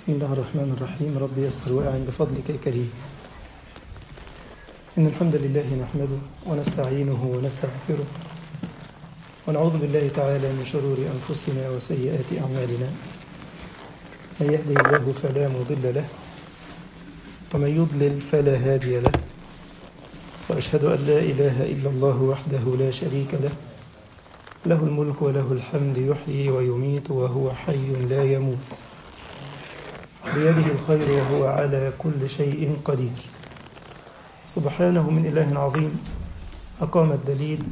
بسم الله الرحمن الرحيم رب يسر وأعن بفضلك يا كريم إن الحمد لله نحمده ونستعينه ونستغفره ونعوذ بالله تعالى من شرور أنفسنا وسيئات أعمالنا من يهده الله فلا مضل له ومن يضلل فلا هادي له وأشهد أن لا إله إلا الله وحده لا شريك له له الملك وله الحمد يحيي ويميت وهو حي لا يموت بيده الخير وهو على كل شيء قدير سبحانه من إله عظيم أقام الدليل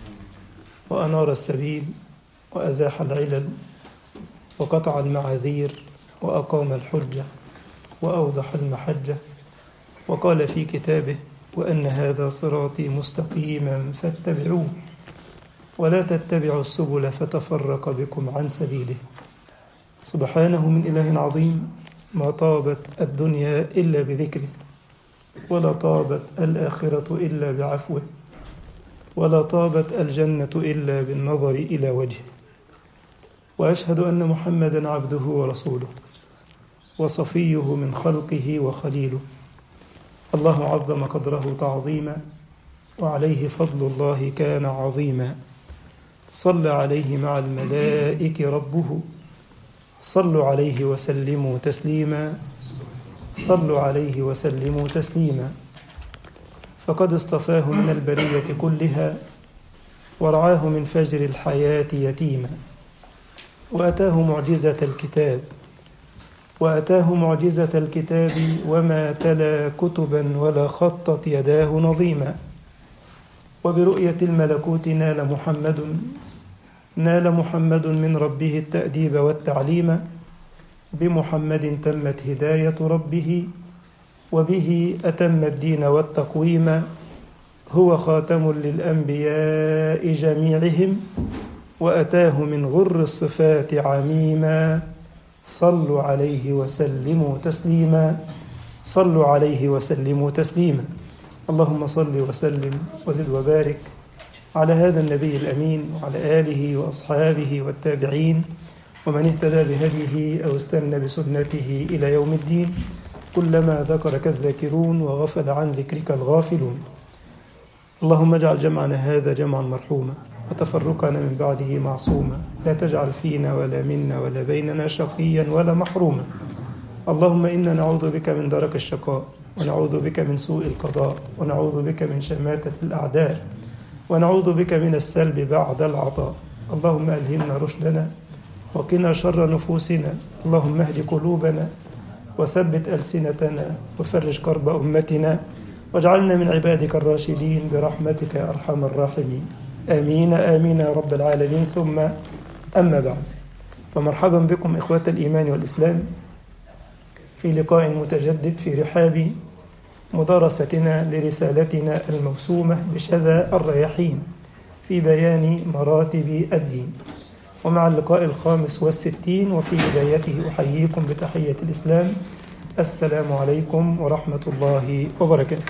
وأنار السبيل وأزاح العلل وقطع المعاذير وأقام الحجة وأوضح المحجة وقال في كتابه وأن هذا صراطي مستقيما فاتبعوه ولا تتبعوا السبل فتفرق بكم عن سبيله سبحانه من إله عظيم ما طابت الدنيا إلا بذكره ولا طابت الآخرة إلا بعفوه ولا طابت الجنة إلا بالنظر إلى وجهه وأشهد أن محمدا عبده ورسوله وصفيه من خلقه وخليله الله عظم قدره تعظيما وعليه فضل الله كان عظيما صلى عليه مع الملائكة ربه صلوا عليه وسلموا تسليما صلوا عليه وسلموا تسليما فقد اصطفاه من البرية كلها ورعاه من فجر الحياة يتيما وأتاه معجزة الكتاب وأتاه معجزة الكتاب وما تلا كتبا ولا خطت يداه نظيما وبرؤية الملكوت نال محمد نال محمد من ربه التأديب والتعليم بمحمد تمت هداية ربه وبه أتم الدين والتقويم هو خاتم للأنبياء جميعهم وأتاه من غر الصفات عميما صلوا عليه وسلموا تسليما صلوا عليه وسلموا تسليما اللهم صل وسلم وزد وبارك على هذا النبي الأمين وعلى آله وأصحابه والتابعين ومن اهتدى بهديه أو استنى بسنته إلى يوم الدين كلما ذكرك الذاكرون وغفل عن ذكرك الغافلون اللهم اجعل جمعنا هذا جمعا مرحوما وتفرقنا من بعده معصوما لا تجعل فينا ولا منا ولا بيننا شقيا ولا محروما اللهم إنا نعوذ بك من درك الشقاء ونعوذ بك من سوء القضاء ونعوذ بك من شماتة الأعداء ونعوذ بك من السلب بعد العطاء اللهم ألهمنا رشدنا وقنا شر نفوسنا اللهم اهد قلوبنا وثبت ألسنتنا وفرج كرب أمتنا واجعلنا من عبادك الراشدين برحمتك يا أرحم الراحمين آمين آمين يا رب العالمين ثم أما بعد فمرحبا بكم إخوة الإيمان والإسلام في لقاء متجدد في رحاب مدارستنا لرسالتنا الموسومة بشذا الرياحين في بيان مراتب الدين ومع اللقاء الخامس والستين وفي بدايته أحييكم بتحية الإسلام السلام عليكم ورحمة الله وبركاته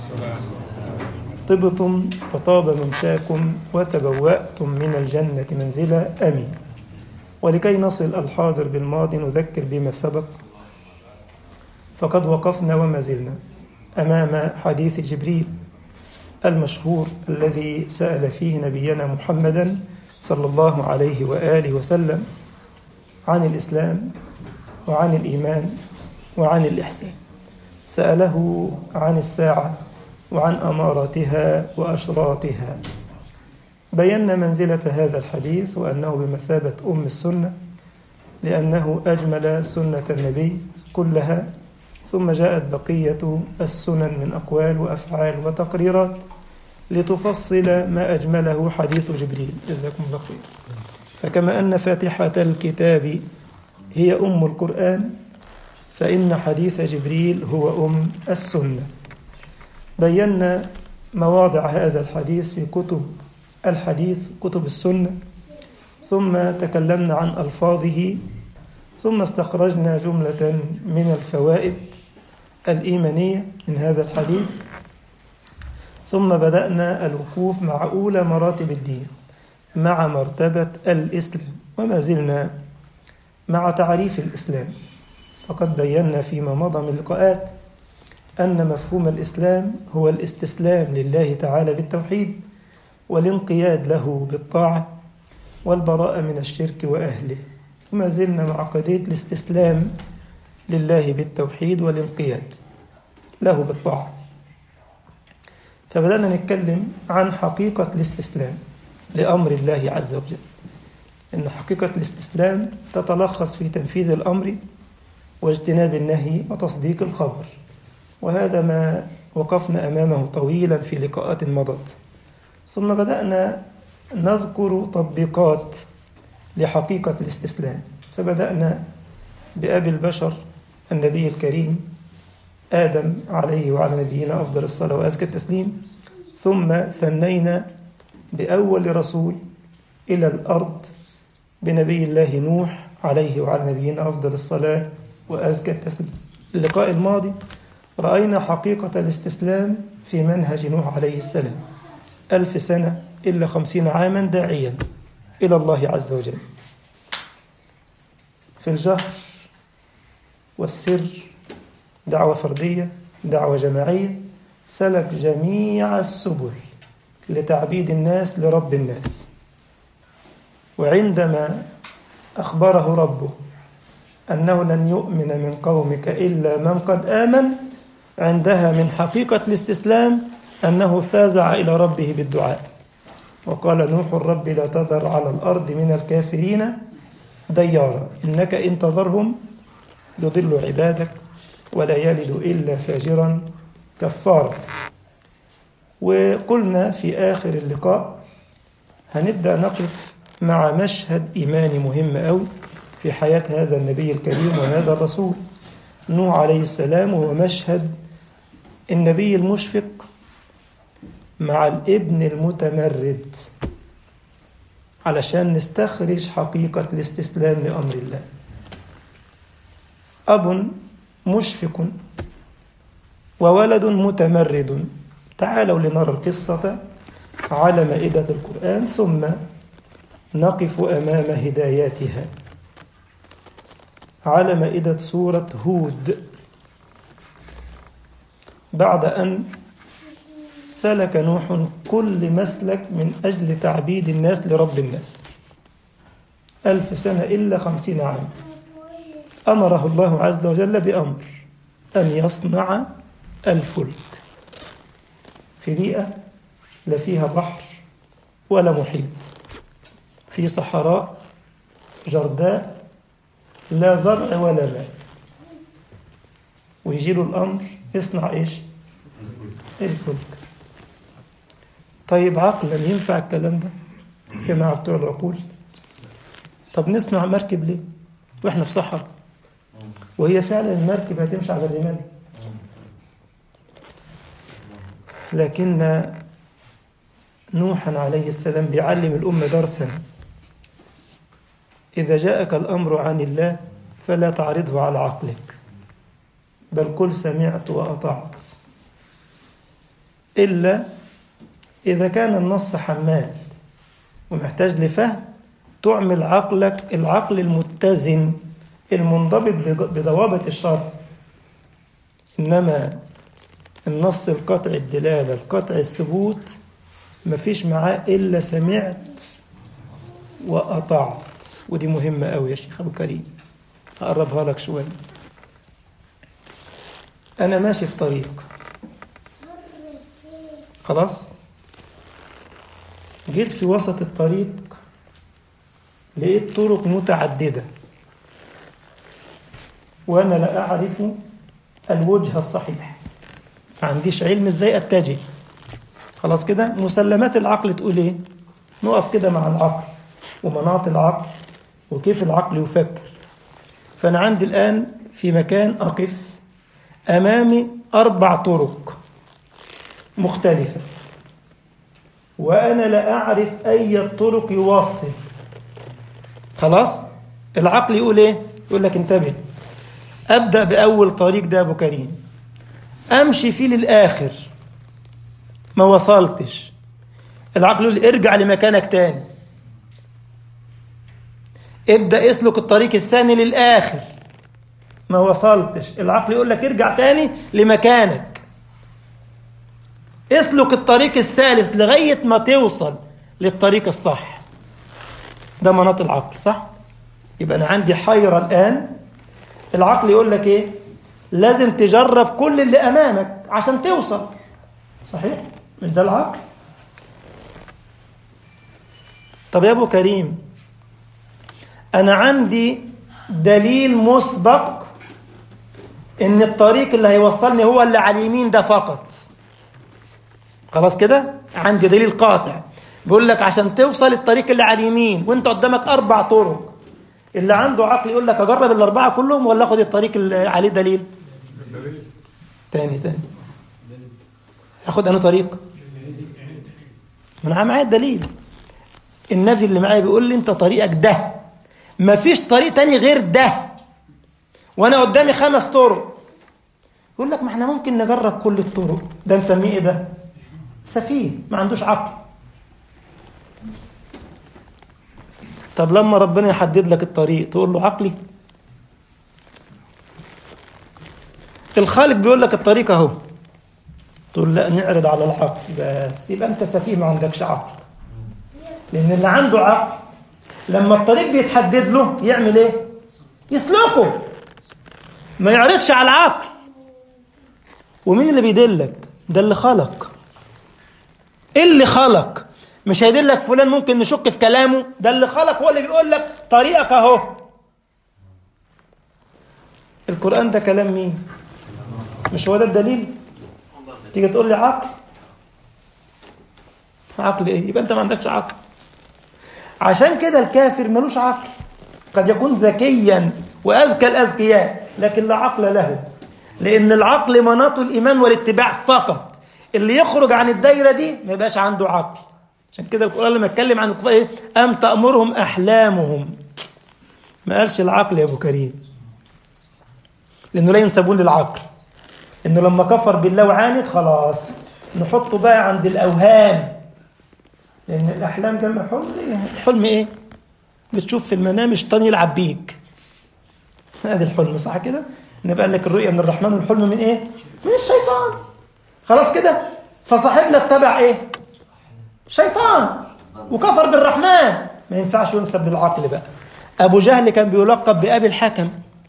طبتم وطاب ممشاكم وتبوأتم من الجنة منزلا آمين ولكي نصل الحاضر بالماضي نذكر بما سبق فقد وقفنا وما زلنا أمام حديث جبريل المشهور الذي سأل فيه نبينا محمدا صلى الله عليه وآله وسلم عن الإسلام وعن الإيمان وعن الإحسان سأله عن الساعة وعن أماراتها وأشراطها بينا منزلة هذا الحديث وأنه بمثابة أم السنة لأنه أجمل سنة النبي كلها ثم جاءت بقية السنن من أقوال وأفعال وتقريرات لتفصل ما أجمله حديث جبريل جزاكم الله خير فكما أن فاتحة الكتاب هي أم القرآن فإن حديث جبريل هو أم السنة بينا مواضع هذا الحديث في كتب الحديث كتب السنة ثم تكلمنا عن ألفاظه ثم استخرجنا جملة من الفوائد الإيمانية من هذا الحديث ثم بدأنا الوقوف مع أولى مراتب الدين مع مرتبة الإسلام وما زلنا مع تعريف الإسلام وقد بينا فيما مضى من لقاءات أن مفهوم الإسلام هو الاستسلام لله تعالى بالتوحيد والانقياد له بالطاعة والبراءة من الشرك وأهله وما زلنا مع قضية الاستسلام لله بالتوحيد والانقياد له بالطاعة فبدأنا نتكلم عن حقيقة الاستسلام لأمر الله عز وجل إن حقيقة الاستسلام تتلخص في تنفيذ الأمر واجتناب النهي وتصديق الخبر وهذا ما وقفنا أمامه طويلا في لقاءات مضت ثم بدأنا نذكر تطبيقات لحقيقة الاستسلام فبدأنا بأبي البشر النبي الكريم آدم عليه وعلى نبينا أفضل الصلاة وأزكى التسليم ثم ثنينا بأول رسول إلى الأرض بنبي الله نوح عليه وعلى نبينا أفضل الصلاة وأزكى التسليم اللقاء الماضي رأينا حقيقة الاستسلام في منهج نوح عليه السلام ألف سنة إلا خمسين عاما داعيا إلى الله عز وجل في الجهر والسر دعوة فردية دعوة جماعية سلك جميع السبل لتعبيد الناس لرب الناس وعندما أخبره ربه أنه لن يؤمن من قومك إلا من قد آمن عندها من حقيقة الاستسلام أنه فازع إلى ربه بالدعاء وقال نوح رب لا تذر على الأرض من الكافرين ديارا إنك إن تذرهم يضل عبادك ولا يلد إلا فاجرا كفارا وقلنا في آخر اللقاء هنبدأ نقف مع مشهد إيماني مهم أوي في حياة هذا النبي الكريم وهذا الرسول نوح عليه السلام وهو مشهد النبي المشفق مع الابن المتمرد علشان نستخرج حقيقة الاستسلام لأمر الله أب مشفق وولد متمرد تعالوا لنرى القصة على مائدة القرآن ثم نقف أمام هداياتها على مائدة سورة هود بعد أن سلك نوح كل مسلك من أجل تعبيد الناس لرب الناس ألف سنة إلا خمسين عام أمره الله عز وجل بأمر أن يصنع الفلك في بيئة لا فيها بحر ولا محيط في صحراء جرداء لا زرع ولا ماء ويجي له الأمر يصنع إيش الفلك طيب عقلا ينفع الكلام ده جماعة بتوع العقول طب نصنع مركب ليه واحنا في صحراء وهي فعلا المركب هتمشي على الرمال لكن نوحا عليه السلام بيعلم الأمة درسا إذا جاءك الأمر عن الله فلا تعرضه على عقلك بل قل سمعت وأطعت إلا إذا كان النص حمال ومحتاج لفهم تعمل عقلك العقل المتزن المنضبط بضوابط الشرع إنما النص القطع الدلالة القطع الثبوت مفيش معاه إلا سمعت وأطعت ودي مهمة أوي يا شيخ أبو كريم هقربها لك شوية أنا ماشي في طريق خلاص جيت في وسط الطريق لقيت طرق متعددة وأنا لا أعرف الوجه الصحيح ما عنديش علم ازاي اتجه خلاص كده مسلمات العقل تقول ايه نقف كده مع العقل ومناط العقل وكيف العقل يفكر فانا عندي الان في مكان اقف امامي اربع طرق مختلفه وانا لا اعرف اي الطرق يوصل خلاص العقل يقول ايه يقول لك انتبه ابدا باول طريق ده ابو كريم امشي فيه للاخر ما وصلتش العقل يقول ارجع لمكانك تاني ابدا اسلك الطريق الثاني للاخر ما وصلتش العقل يقول لك ارجع تاني لمكانك اسلك الطريق الثالث لغاية ما توصل للطريق الصح ده مناط العقل صح يبقى أنا عندي حيرة الآن العقل يقول لك إيه لازم تجرب كل اللي أمامك عشان توصل صحيح مش ده العقل طب يا أبو كريم أنا عندي دليل مسبق إن الطريق اللي هيوصلني هو اللي على اليمين ده فقط خلاص كده عندي دليل قاطع بيقول لك عشان توصل الطريق اللي على اليمين وانت قدامك اربع طرق اللي عنده عقل يقول لك اجرب الاربعه كلهم ولا اخد الطريق اللي عليه دليل تاني تاني اخد انه طريق ما انا معايا الدليل النبي اللي معايا بيقول لي انت طريقك ده مفيش طريق تاني غير ده وانا قدامي خمس طرق يقول لك ما احنا ممكن نجرب كل الطرق ده نسميه ايه ده سفيه ما عندوش عقل طب لما ربنا يحدد لك الطريق تقول له عقلي الخالق بيقول لك الطريق اهو تقول لا نعرض على العقل بس يبقى انت سفيه ما عندكش عقل لان اللي عنده عقل لما الطريق بيتحدد له يعمل ايه يسلكه ما يعرضش على العقل ومين اللي بيدلك ده اللي خلق ايه اللي خلق مش هيدلك فلان ممكن نشك في كلامه ده اللي خلق هو اللي بيقول لك طريقك اهو القرآن ده كلام مين مش هو ده الدليل تيجي تقول لي عقل عقل ايه يبقى انت ما عندكش عقل عشان كده الكافر ملوش عقل قد يكون ذكيا واذكى الاذكياء لكن لا عقل له لان العقل مناط الايمان والاتباع فقط اللي يخرج عن الدايره دي ما يبقاش عنده عقل عشان كده القران لما اتكلم عن الكفار ايه ام تامرهم احلامهم ما قالش العقل يا ابو كريم لانه لا ينسبون للعقل انه لما كفر بالله وعاند خلاص نحطه بقى عند الاوهام لان الاحلام جمع حلم الحلم ايه بتشوف في المنام الشيطان يلعب بيك هذا الحلم صح كده نبقى قال لك الرؤيا من الرحمن والحلم من ايه من الشيطان خلاص كده فصاحبنا اتبع ايه شيطان وكفر بالرحمن ما ينفعش ينسب للعقل بقى ابو جهل كان بيلقب بابي الحكم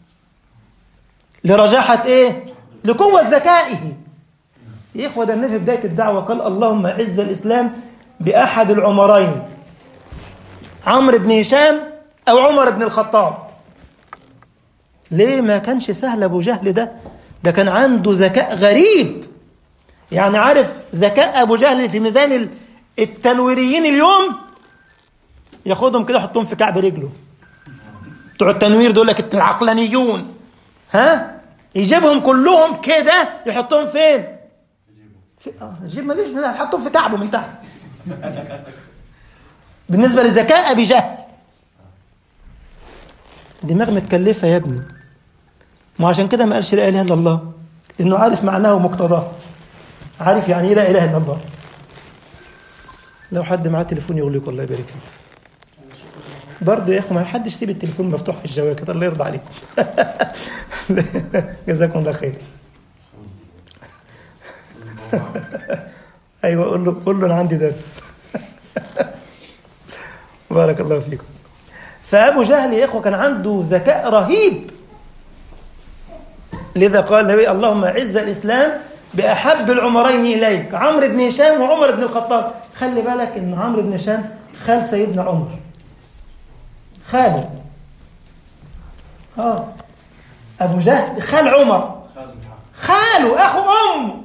لرجاحه ايه لقوه ذكائه يا اخوه ده النبي في بدايه الدعوه قال اللهم اعز الاسلام باحد العمرين عمرو بن هشام او عمر بن الخطاب ليه ما كانش سهل ابو جهل ده ده كان عنده ذكاء غريب يعني عارف ذكاء ابو جهل في ميزان التنويريين اليوم ياخدهم كده يحطهم في كعب رجله بتوع التنوير دول لك العقلانيون ها يجيبهم كلهم كده يحطهم فين في اه جيب ماليش هتحطهم في كعبه من تحت بالنسبه لذكاء ابي جهل دماغ متكلفه يا ابني ما عشان كده ما قالش لا اله الا الله لانه عارف معناه ومقتضاه عارف يعني ايه لا اله الا الله لو حد معاه تليفون يغلق الله يبارك فيه برضه يا اخو ما حدش يسيب التليفون مفتوح في الجوال كده الله يرضى عليك جزاكم الله خير ايوه قول له قول له انا عندي درس بارك الله فيكم فابو جهل يا اخوه كان عنده ذكاء رهيب لذا قال النبي اللهم اعز الاسلام باحب العمرين اليك عمرو بن هشام وعمر بن الخطاب خلي بالك ان عمرو بن هشام خال سيدنا عمر خاله اه ابو جهل خال عمر خاله اخو امه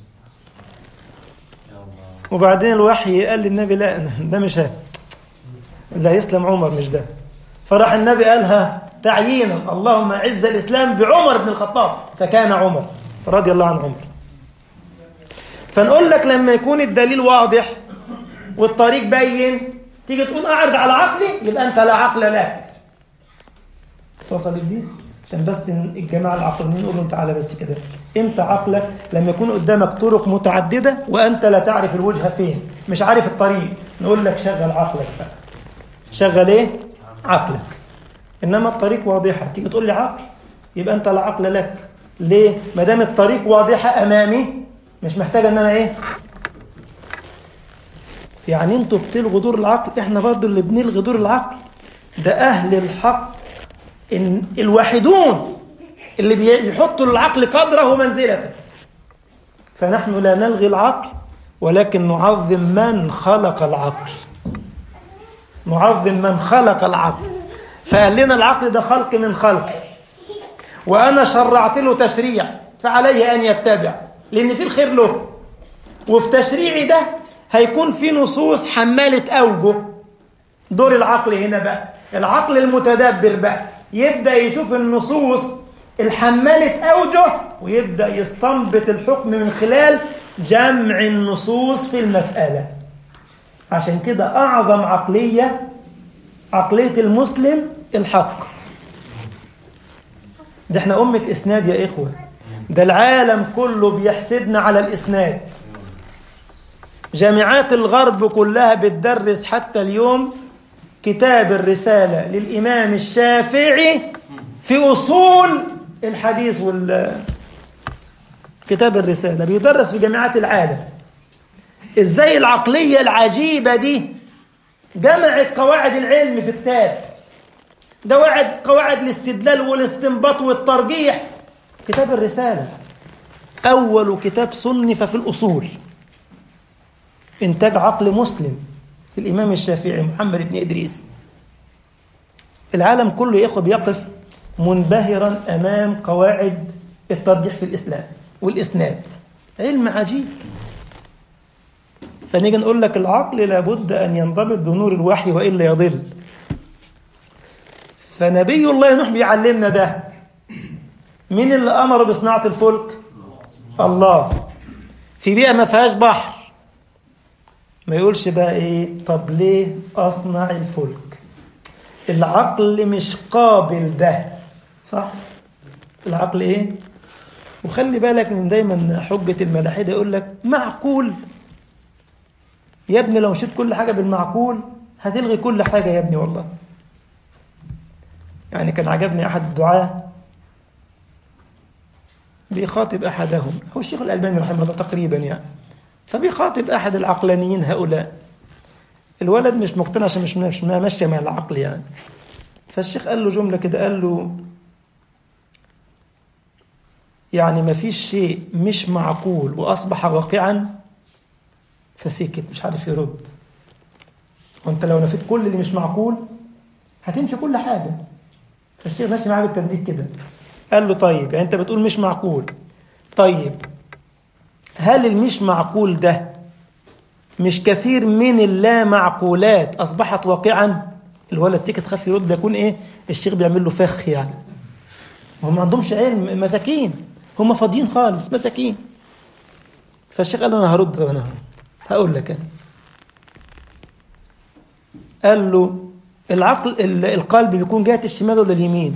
وبعدين الوحي قال للنبي لا ده مش هذا لا يسلم عمر مش ده فراح النبي قالها تعيينا اللهم اعز الاسلام بعمر بن الخطاب فكان عمر رضي الله عن عمر فنقول لك لما يكون الدليل واضح والطريق باين تيجي تقول اعرض على عقلي يبقى انت لا عقل لك وصلت دي عشان بس الجماعه العقلانيين يقولوا انت تعالى بس كده امتى عقلك لما يكون قدامك طرق متعدده وانت لا تعرف الوجهه فين مش عارف الطريق نقول لك شغل عقلك بقى شغل ايه عقلك انما الطريق واضحه تيجي تقول لي عقل يبقى انت لا عقل لك ليه ما دام الطريق واضحه امامي مش محتاج ان انا ايه يعني انتوا بتلغوا دور العقل احنا برضو اللي بنلغي دور العقل ده اهل الحق إن الواحدون اللي بيحطوا للعقل قدره ومنزلته فنحن لا نلغي العقل ولكن نعظم من خلق العقل نعظم من خلق العقل فقال لنا العقل ده خلق من خلق وأنا شرعت له تشريع فعليه أن يتبع لأن في الخير له وفي تشريعي ده هيكون في نصوص حمالة أوجه دور العقل هنا بقى العقل المتدبر بقى يبدأ يشوف النصوص الحمالة أوجه ويبدأ يستنبط الحكم من خلال جمع النصوص في المسألة عشان كده أعظم عقلية عقلية المسلم الحق ده احنا أمة إسناد يا إخوة ده العالم كله بيحسدنا على الإسناد جامعات الغرب كلها بتدرس حتى اليوم كتاب الرسالة للإمام الشافعي في أصول الحديث وال كتاب الرسالة بيدرس في جامعات العالم ازاي العقلية العجيبة دي جمعت قواعد العلم في كتاب قواعد قواعد الاستدلال والاستنباط والترجيح كتاب الرسالة أول كتاب صنف في الأصول إنتاج عقل مسلم الإمام الشافعي محمد بن إدريس العالم كله يا إخوة بيقف منبهرا أمام قواعد الترجيح في الإسلام والإسناد علم عجيب فنيجي نقول لك العقل لابد أن ينضبط بنور الوحي وإلا يضل فنبي الله نوح بيعلمنا ده مين اللي أمر بصناعة الفلك الله في بيئة ما فيهاش بحر ما يقولش بقى ايه طب ليه اصنع الفلك العقل مش قابل ده صح العقل ايه وخلي بالك من دايما حجة الملاحدة يقول لك معقول يا ابني لو مشيت كل حاجة بالمعقول هتلغي كل حاجة يا ابني والله يعني كان عجبني أحد الدعاة بيخاطب أحدهم هو الشيخ الألباني رحمه الله تقريبا يعني فبيخاطب أحد العقلانيين هؤلاء الولد مش مقتنع عشان مش مش ماشية مع العقل يعني فالشيخ قال له جملة كده قال له يعني ما فيش شيء مش معقول وأصبح واقعا فسكت مش عارف يرد وانت لو نفيت كل اللي مش معقول هتنفي كل حاجة فالشيخ ماشي معاه بالتدريج كده قال له طيب يعني انت بتقول مش معقول طيب هل المش معقول ده مش كثير من اللا معقولات أصبحت واقعا الولد سكت خاف يرد يكون إيه الشيخ بيعمل له فخ يعني هم ما عندهمش علم مساكين هم فاضيين خالص مساكين فالشيخ قال له أنا هرد طب أنا هقول لك أنا قال له العقل القلب بيكون جهة الشمال ولا اليمين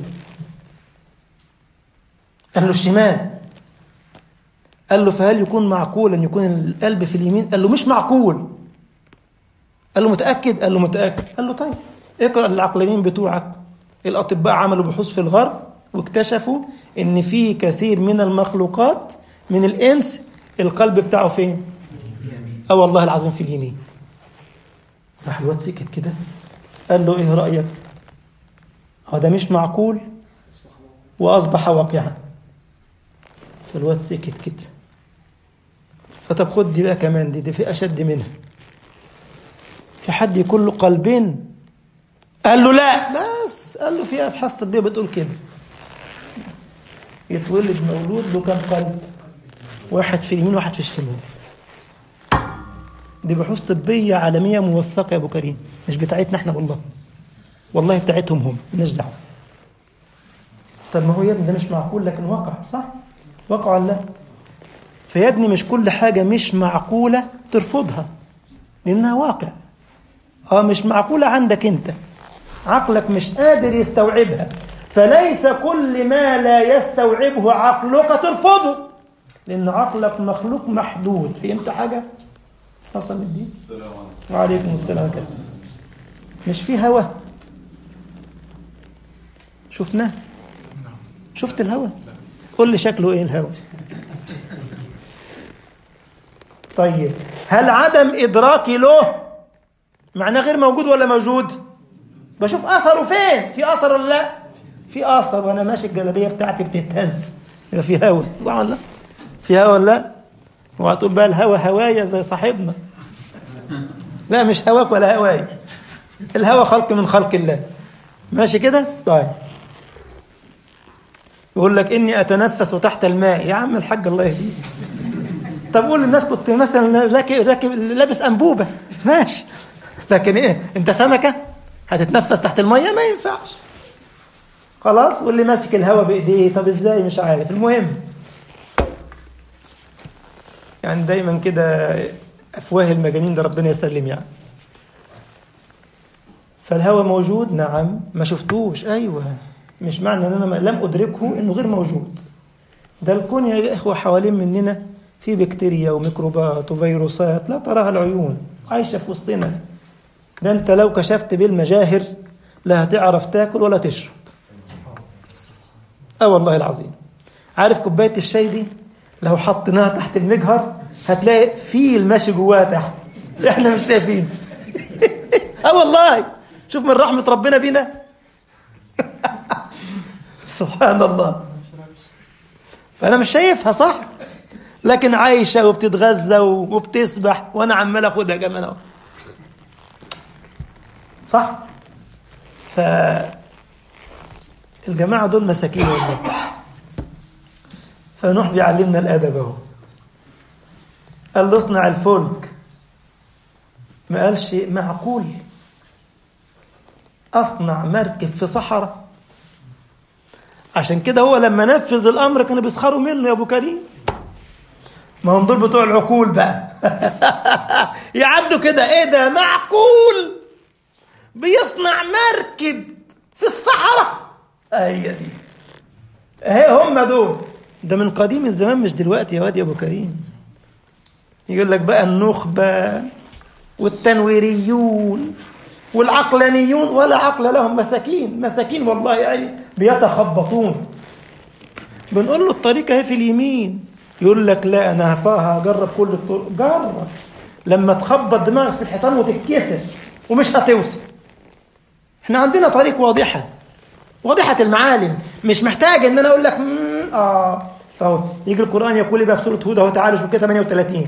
قال له الشمال قال له فهل يكون معقول أن يكون القلب في اليمين قال له مش معقول قال له متأكد قال له متأكد قال له طيب اقرأ العقلانيين بتوعك الأطباء عملوا بحوث في الغرب واكتشفوا ان في كثير من المخلوقات من الإنس القلب بتاعه فين اه والله العظيم في اليمين راح الواد سكت كده قال له ايه رأيك هذا مش معقول وأصبح واقعا فالواد سكت كده فطب خد دي بقى كمان دي دي في أشد منها في حد يكون له قلبين قال له لا بس قال له في أبحاث طبية بتقول كده يتولد مولود له كام قلب واحد في اليمين واحد في الشمال دي بحوث طبية عالمية موثقة يا أبو كريم مش بتاعتنا احنا والله والله بتاعتهم هم مالناش دعوة طب ما هو يا ابني ده مش معقول لكن واقع صح؟ واقع ولا لا؟ فيا ابني مش كل حاجة مش معقولة ترفضها لأنها واقع اه مش معقولة عندك انت عقلك مش قادر يستوعبها فليس كل ما لا يستوعبه عقلك ترفضه لأن عقلك مخلوق محدود فهمت حاجة؟ حصل الدين؟ وعليكم السلام كده مش في هوى شفناه شفت الهوى قول لي شكله ايه الهوى طيب هل عدم ادراكي له معناه غير موجود ولا موجود بشوف اثره فين في اثر ولا لا في اثر وانا ماشي الجلابيه بتاعتي بتهتز يبقى في هوا صح ولا لا في هوا ولا لا وهتقول بقى الهوا هوايه زي صاحبنا لا مش هواك ولا هواي الهوى خلق من خلق الله ماشي كده طيب يقول لك اني اتنفس تحت الماء يا عم الحاج الله يهديك طب قول للناس كنت مثلا راكب راكب لابس انبوبه ماشي لكن ايه انت سمكه هتتنفس تحت الميه ما ينفعش خلاص واللي ماسك الهواء بايديه طب ازاي مش عارف المهم يعني دايما كده افواه المجانين ده ربنا يسلم يعني فالهوى موجود نعم ما شفتوش ايوه مش معنى ان انا لم ادركه انه غير موجود ده الكون يا اخوه حوالين مننا في بكتيريا وميكروبات وفيروسات لا تراها العيون عايشه في وسطنا ده انت لو كشفت بالمجاهر لا هتعرف تاكل ولا تشرب اه والله العظيم عارف كوبايه الشاي دي لو حطيناها تحت المجهر هتلاقي فيل ماشي جواها تحت احنا مش شايفين اه والله شوف من رحمه ربنا بينا سبحان الله فانا مش شايفها صح لكن عايشه وبتتغذى وبتسبح وانا عمال اخدها كمان اهو صح ف الجماعه دول مساكين والله فنوح بيعلمنا الادب اهو قال له اصنع الفلك ما قالش معقول اصنع مركب في صحراء عشان كده هو لما نفذ الامر كانوا بيسخروا منه يا ابو كريم ما هم دول بتوع العقول بقى يعدوا كده ايه ده معقول بيصنع مركب في الصحراء هي دي اهي هم دول ده من قديم الزمان مش دلوقتي يا واد يا ابو كريم يقول لك بقى النخبه والتنويريون والعقلانيون ولا عقل لهم مساكين مساكين والله يعني بيتخبطون بنقول له الطريق اهي في اليمين يقول لك لا انا هفاها اجرب كل الطرق جرب لما تخبط دماغك في الحيطان وتتكسر ومش هتوصل احنا عندنا طريق واضحه واضحه المعالم مش محتاج ان انا اقول لك اه فهو يجي القران يقول بقى في سوره هود اهو تعالى شوف كده 38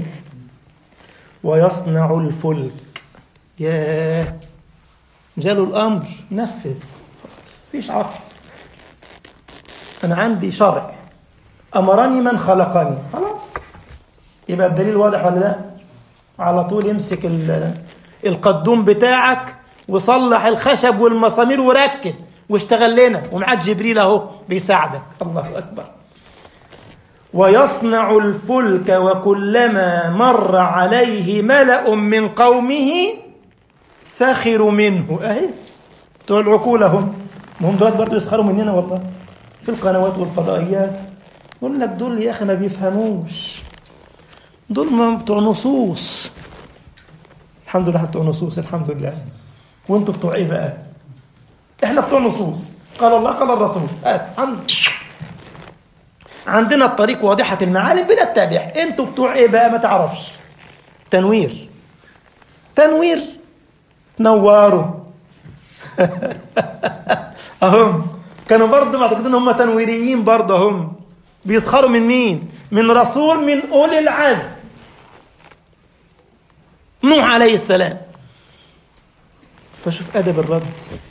ويصنع الفلك ياه جاله الامر نفذ مفيش عقل انا عندي شرع امرني من خلقني خلاص يبقى الدليل واضح ولا لا على طول يمسك القدوم بتاعك وصلح الخشب والمسامير وركب واشتغل لنا ومعاك جبريل اهو بيساعدك الله اكبر ويصنع الفلك وكلما مر عليه ملأ من قومه سخروا منه اهي بتوع العقول هم ما هم دلوقتي برضه يسخروا مننا والله في القنوات والفضائيات يقول لك دول يا اخي ما بيفهموش دول ما بتوع نصوص الحمد لله بتوع نصوص الحمد لله وانتوا بتوع ايه بقى احنا بتوع نصوص قال الله قال الرسول بس الحمد عندنا الطريق واضحة المعالم بنتبع انتوا بتوع ايه بقى ما تعرفش تنوير تنوير نوروا اهم كانوا برضه معتقدين هم تنويريين برضه هم بيسخروا من مين من رسول من اولي العزم نوح عليه السلام فشوف ادب الرد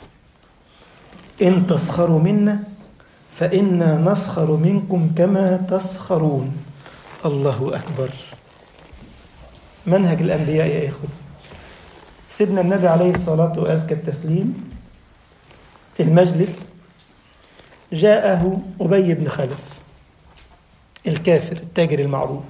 ان تسخروا منا فانا نسخر منكم كما تسخرون الله اكبر منهج الانبياء يا اخوه سيدنا النبي عليه الصلاه وازكى التسليم في المجلس جاءه ابي بن خلف الكافر التاجر المعروف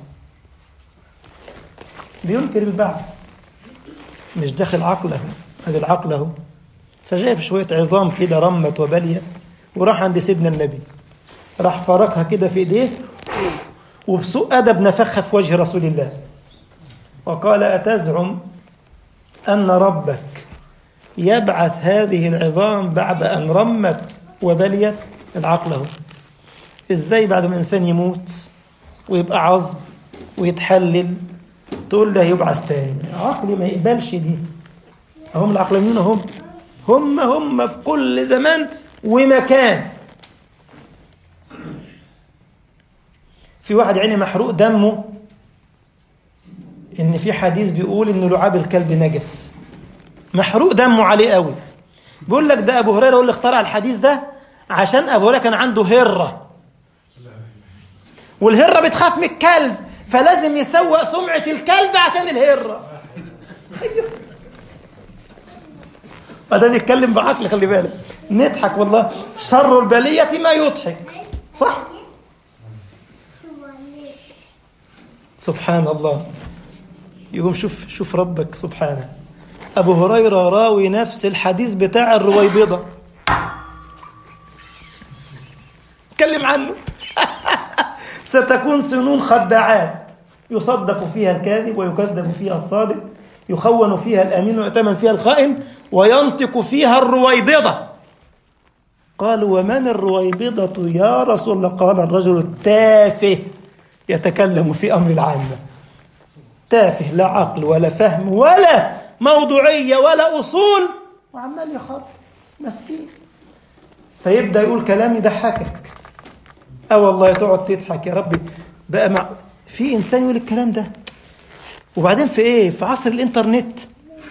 بينكر البعث مش داخل عقله هذا العقل اهو فجاب شويه عظام كده رمت وبليت وراح عند سيدنا النبي راح فركها كده في ايديه وبسوء ادب نفخها في وجه رسول الله وقال اتزعم ان ربك يبعث هذه العظام بعد ان رمت وبليت العقل اهو ازاي بعد ما الانسان يموت ويبقى عظم ويتحلل تقول له يبعث تاني عقلي ما يقبلش دي هم العقلانيين هم هم هم في كل زمان ومكان في واحد عيني محروق دمه ان في حديث بيقول ان لعاب الكلب نجس محروق دمه عليه قوي بيقول لك ده ابو هريره هو اللي اخترع الحديث ده عشان ابو هريره كان عنده هره والهره بتخاف من الكلب فلازم يسوق سمعه الكلب عشان الهره فده نتكلم بعقل خلي بالك نضحك والله شر البليه ما يضحك صح سبحان الله يقوم شوف شوف ربك سبحانه أبو هريرة راوي نفس الحديث بتاع الرويبضة اتكلم عنه ستكون سنون خداعات يصدق فيها الكاذب ويكذب فيها الصادق يخون فيها الأمين ويؤتمن فيها الخائن وينطق فيها الرويبضة قالوا ومن الرويبضة يا رسول الله قال الرجل التافه يتكلم في أمر العامة تافه لا عقل ولا فهم ولا موضوعية ولا أصول وعمال يخرب مسكين فيبدأ يقول كلام يضحكك اه والله تقعد تضحك يا ربي بقى مع في انسان يقول الكلام ده وبعدين في ايه في عصر الانترنت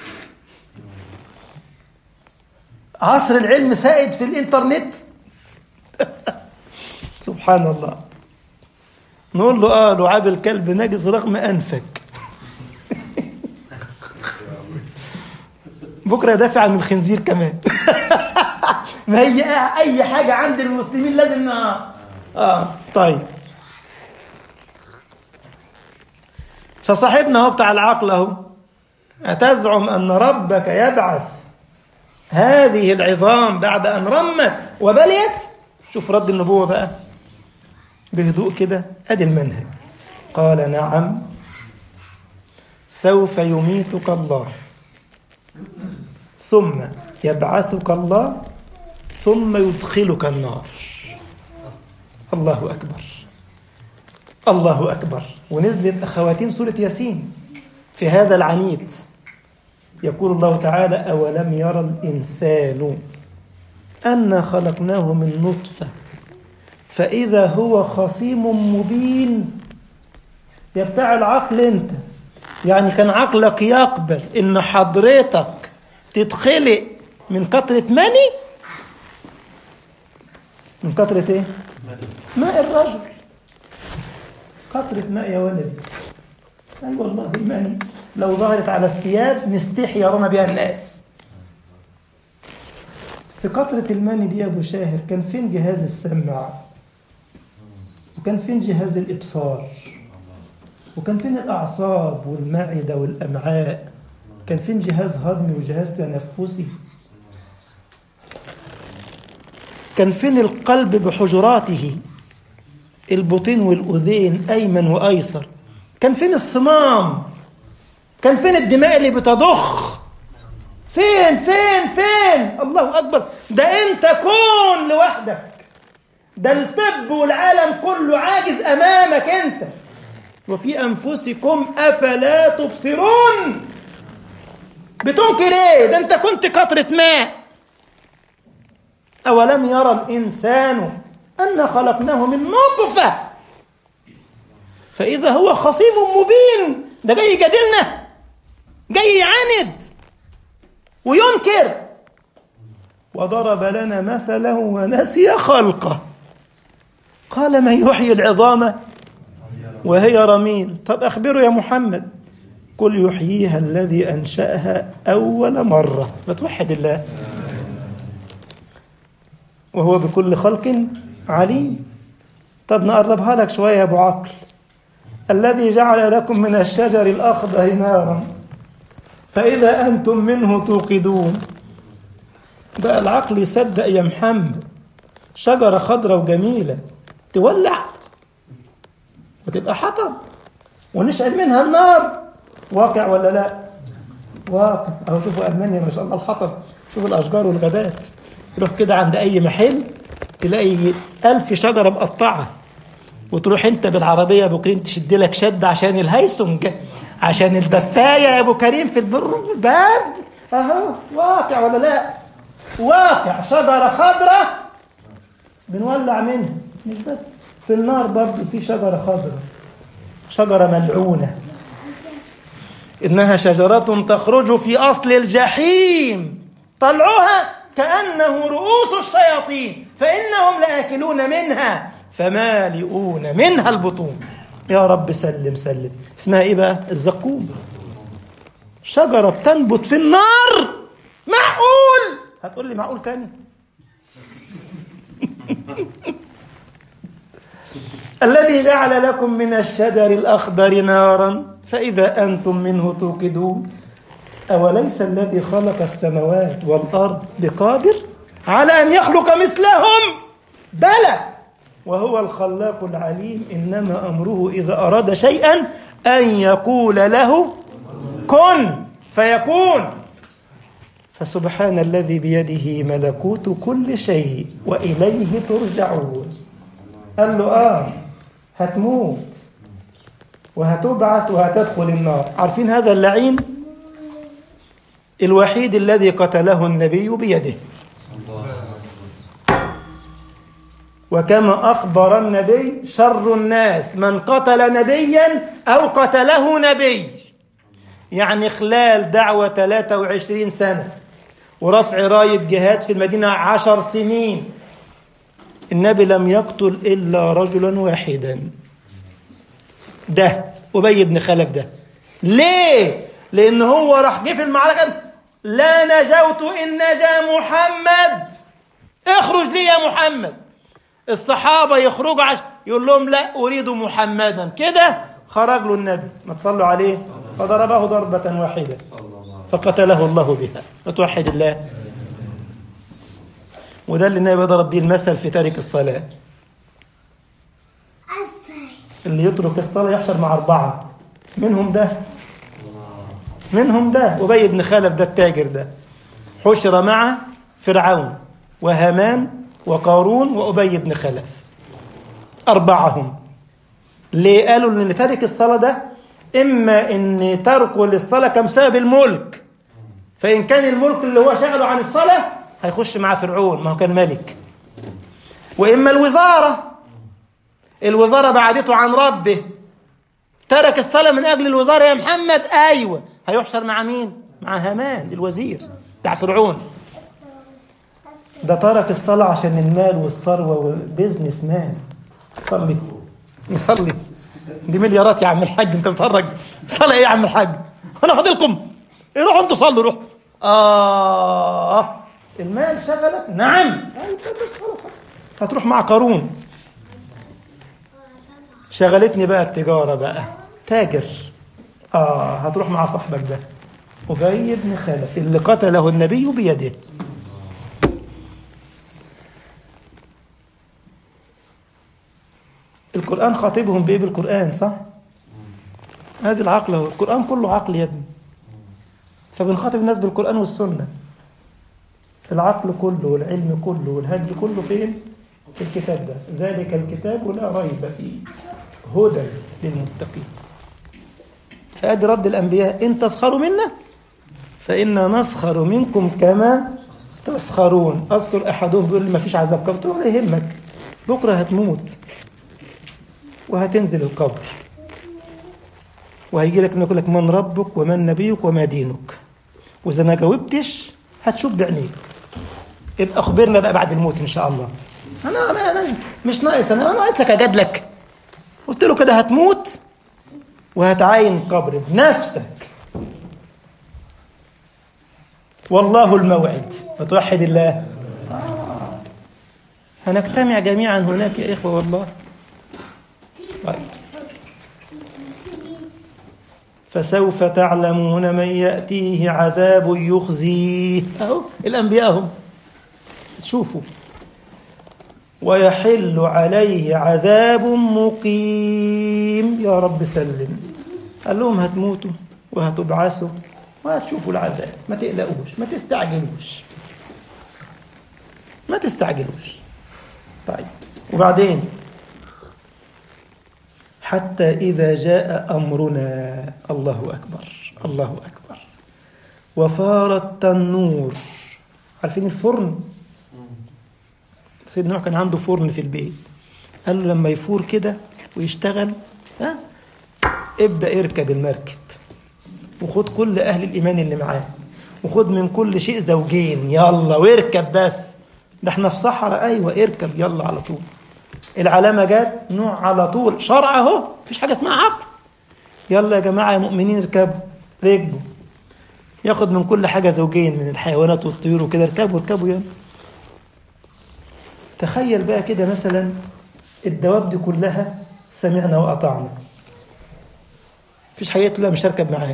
عصر العلم سائد في الانترنت سبحان الله نقول له اه لعاب الكلب نجس رغم انفك بكره يدافع عن الخنزير كمان ما هي اي حاجه عند المسلمين لازم اه, آه. طيب فصاحبنا هو بتاع العقل اهو أتزعم أن ربك يبعث هذه العظام بعد أن رمت وبليت شوف رد النبوة بقى بهدوء كده أدي المنهج قال نعم سوف يميتك الله ثم يبعثك الله ثم يدخلك النار الله أكبر الله أكبر ونزلت خواتيم سورة ياسين في هذا العنيد يقول الله تعالى أولم يرى الإنسان أنا خلقناه من نطفة فإذا هو خصيم مبين يا بتاع العقل أنت يعني كان عقلك يقبل إن حضرتك تتخلق من كثرة مني من كثرة إيه؟ ماء الرجل قطرة ماء يا ولد أي أيوة والله الماني لو ظهرت على الثياب نستحي يرانا بها الناس في قطرة الماني دي يا أبو شاهر كان فين جهاز السمع وكان فين جهاز الإبصار وكان فين الأعصاب والمعدة والأمعاء كان فين جهاز هضمي وجهاز تنفسي كان فين القلب بحجراته البطين والأذين أيمن وأيسر كان فين الصمام كان فين الدماء اللي بتضخ فين فين فين الله أكبر ده أنت كون لوحدك ده الطب والعالم كله عاجز أمامك أنت وفي أنفسكم أفلا تبصرون بتنكر إيه ده أنت كنت قطرة ماء أولم يرى الإنسان أن خلقناه من نطفة فإذا هو خصيم مبين ده جاي يجادلنا جاي يعاند وينكر وضرب لنا مثلا ونسي خلقه قال من يحيي العظام وهي رميم طب أخبره يا محمد قل يحييها الذي أنشأها أول مرة بتوحد الله وهو بكل خلق عليم طب نقربها لك شوية يا أبو عقل الذي جعل لكم من الشجر الأخضر نارا فإذا أنتم منه توقدون بقى العقل يصدق يا محمد شجرة خضرة وجميلة تولع وتبقى حطب ونشعل منها النار واقع ولا لا واقع أهو شوفوا ألمانيا ما شاء الله الحطب شوفوا الأشجار والغابات يروح كده عند أي محل تلاقي ألف شجرة مقطعة وتروح انت بالعربية يا ابو كريم تشد لك شد عشان الهيسنج عشان الدفاية يا ابو كريم في البر البرد اهو واقع ولا لا واقع شجرة خضراء بنولع منها مش بس في النار برضه في شجرة خضراء شجرة ملعونة إنها شجرة تخرج في أصل الجحيم طلعها كأنه رؤوس الشياطين فإنهم لآكلون منها فمالئون منها البطون يا رب سلم سلم اسمها إيه بقى الزقوم شجرة بتنبت في النار معقول هتقول لي معقول تاني الذي جعل لكم من الشجر الأخضر نارا فإذا أنتم منه توقدون أوليس الذي خلق السماوات والأرض بقادر على أن يخلق مثلهم بلى وهو الخلاق العليم إنما أمره إذا أراد شيئا أن يقول له كن فيكون فسبحان الذي بيده ملكوت كل شيء وإليه ترجعون قال له آه هتموت وهتبعث وهتدخل النار عارفين هذا اللعين الوحيد الذي قتله النبي بيده وكما أخبر النبي شر الناس من قتل نبيا أو قتله نبي يعني خلال دعوة 23 سنة ورفع راية جهاد في المدينة عشر سنين النبي لم يقتل إلا رجلا واحدا ده أبي بن خلف ده ليه؟ لأن هو راح جه في المعركة لا نجوت إن نجا محمد اخرج لي يا محمد الصحابة يخرجوا عش... يقول لهم لا أريد محمدا كده خرج له النبي ما تصلوا عليه فضربه ضربة واحدة فقتله الله بها وتوحد الله وده اللي النبي ضرب به المثل في تارك الصلاة اللي يترك الصلاة يحشر مع أربعة منهم ده منهم ده أبي بن خلف ده التاجر ده حشر مع فرعون وهامان وقارون وأبي بن خلف أربعهم ليه قالوا إن تارك الصلاة ده إما إن تركه للصلاة كان بسبب الملك فإن كان الملك اللي هو شغله عن الصلاة هيخش مع فرعون ما هو كان ملك وإما الوزارة الوزارة بعدته عن ربه ترك الصلاة من أجل الوزارة يا محمد أيوة هيحشر مع مين؟ مع هامان الوزير بتاع فرعون ده ترك الصلاة عشان المال والثروة والبيزنس مان صلي نصلي دي مليارات يا عم الحاج انت بتهرج صلاة ايه يا عم الحاج انا فاضلكم روحوا انتوا صلوا روحوا اه المال شغلك نعم هتروح مع قارون شغلتني بقى التجارة بقى تاجر اه هتروح مع صاحبك ده أبي بن خلف اللي قتله النبي بيده القرآن خاطبهم بإيه بالقرآن صح؟ هذه العقل هو القرآن كله عقل يا ابني فبنخاطب الناس بالقرآن والسنة العقل كله والعلم كله والهدي كله فين؟ في الكتاب ده ذلك الكتاب لا ريب فيه هدى للمتقين فأدي رد الأنبياء إن تسخروا منا فإنا نسخر منكم كما تسخرون أذكر أحدهم بيقول لي ما فيش عذاب قبر قلت له ولا يهمك بكرة هتموت وهتنزل القبر وهيجي لك يقول لك من ربك ومن نبيك وما دينك وإذا ما جاوبتش هتشوف بعينيك ابقى أخبرنا بقى بعد الموت إن شاء الله أنا أنا, أنا مش ناقص أنا ناقص لك أجادلك قلت له كده هتموت وهتعاين قبر بنفسك والله الموعد وتوحد الله آه. هنجتمع جميعا هناك يا إخوة والله طيب فسوف تعلمون من يأتيه عذاب يخزيه أهو الأنبياء هم شوفوا ويحل عليه عذاب مقيم يا رب سلم قال لهم هتموتوا وهتبعثوا وهتشوفوا العذاب ما تقلقوش ما تستعجلوش ما تستعجلوش طيب وبعدين حتى إذا جاء أمرنا الله أكبر الله أكبر وفار التنور عارفين الفرن سيدنا نوح كان عنده فرن في البيت قال له لما يفور كده ويشتغل ها ابدأ اركب المركب وخد كل أهل الإيمان اللي معاه وخد من كل شيء زوجين يلا واركب بس ده احنا في صحراء ايوه اركب يلا على طول العلامه جت نوع على طول شرع اهو مفيش حاجه اسمها عقل يلا يا جماعه يا مؤمنين اركبوا ركبوا ياخد من كل حاجه زوجين من الحيوانات والطيور وكده اركبوا اركبوا يلا تخيل بقى كده مثلا الدواب دي كلها سمعنا واطعنا مفيش حاجه تقول لا مش هركب معاك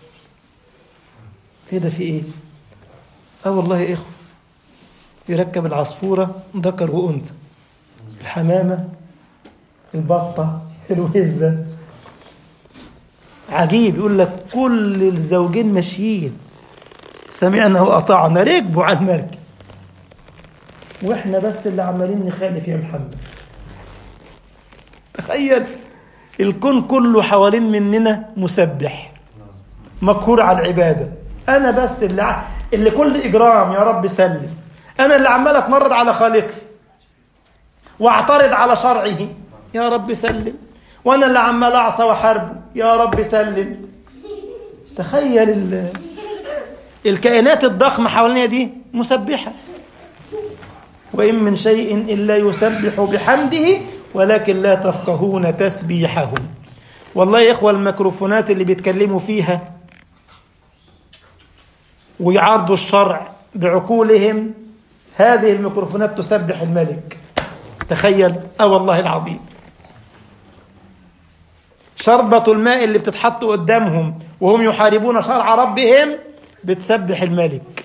ايه ده في ايه اه والله يا اخوه يركب العصفورة ذكر وأنثى الحمامة البطة الوزة عجيب يقول لك كل الزوجين ماشيين سمعنا وأطعنا ركبوا على المركب واحنا بس اللي عمالين نخالف يا محمد تخيل الكون كله حوالين مننا مسبح مقهور على العبادة أنا بس اللي ع... اللي كل إجرام يا رب سلم أنا اللي عمال أتمرد على خالقي وأعترض على شرعه يا رب سلم وأنا اللي عمال أعصى وحرب يا رب سلم تخيل ال... الكائنات الضخمة حوالينا دي مسبحة وإن من شيء إلا يسبح بحمده ولكن لا تفقهون تسبيحهم والله يا إخوة الميكروفونات اللي بيتكلموا فيها ويعارضوا الشرع بعقولهم هذه الميكروفونات تسبح الملك تخيل اه والله العظيم شربة الماء اللي بتتحط قدامهم وهم يحاربون شرع ربهم بتسبح الملك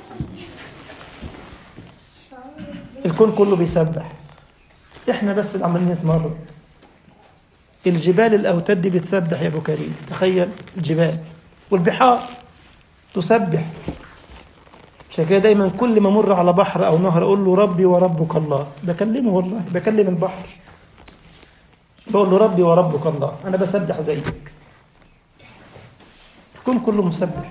الكون كله بيسبح احنا بس اللي عمالين نتمرد الجبال الاوتاد دي بتسبح يا ابو كريم تخيل الجبال والبحار تسبح عشان كده دايما كل ما امر على بحر او نهر اقول له ربي وربك الله بكلمه والله بكلم البحر بقول له ربي وربك الله انا بسبح زيك الكون كله مسبح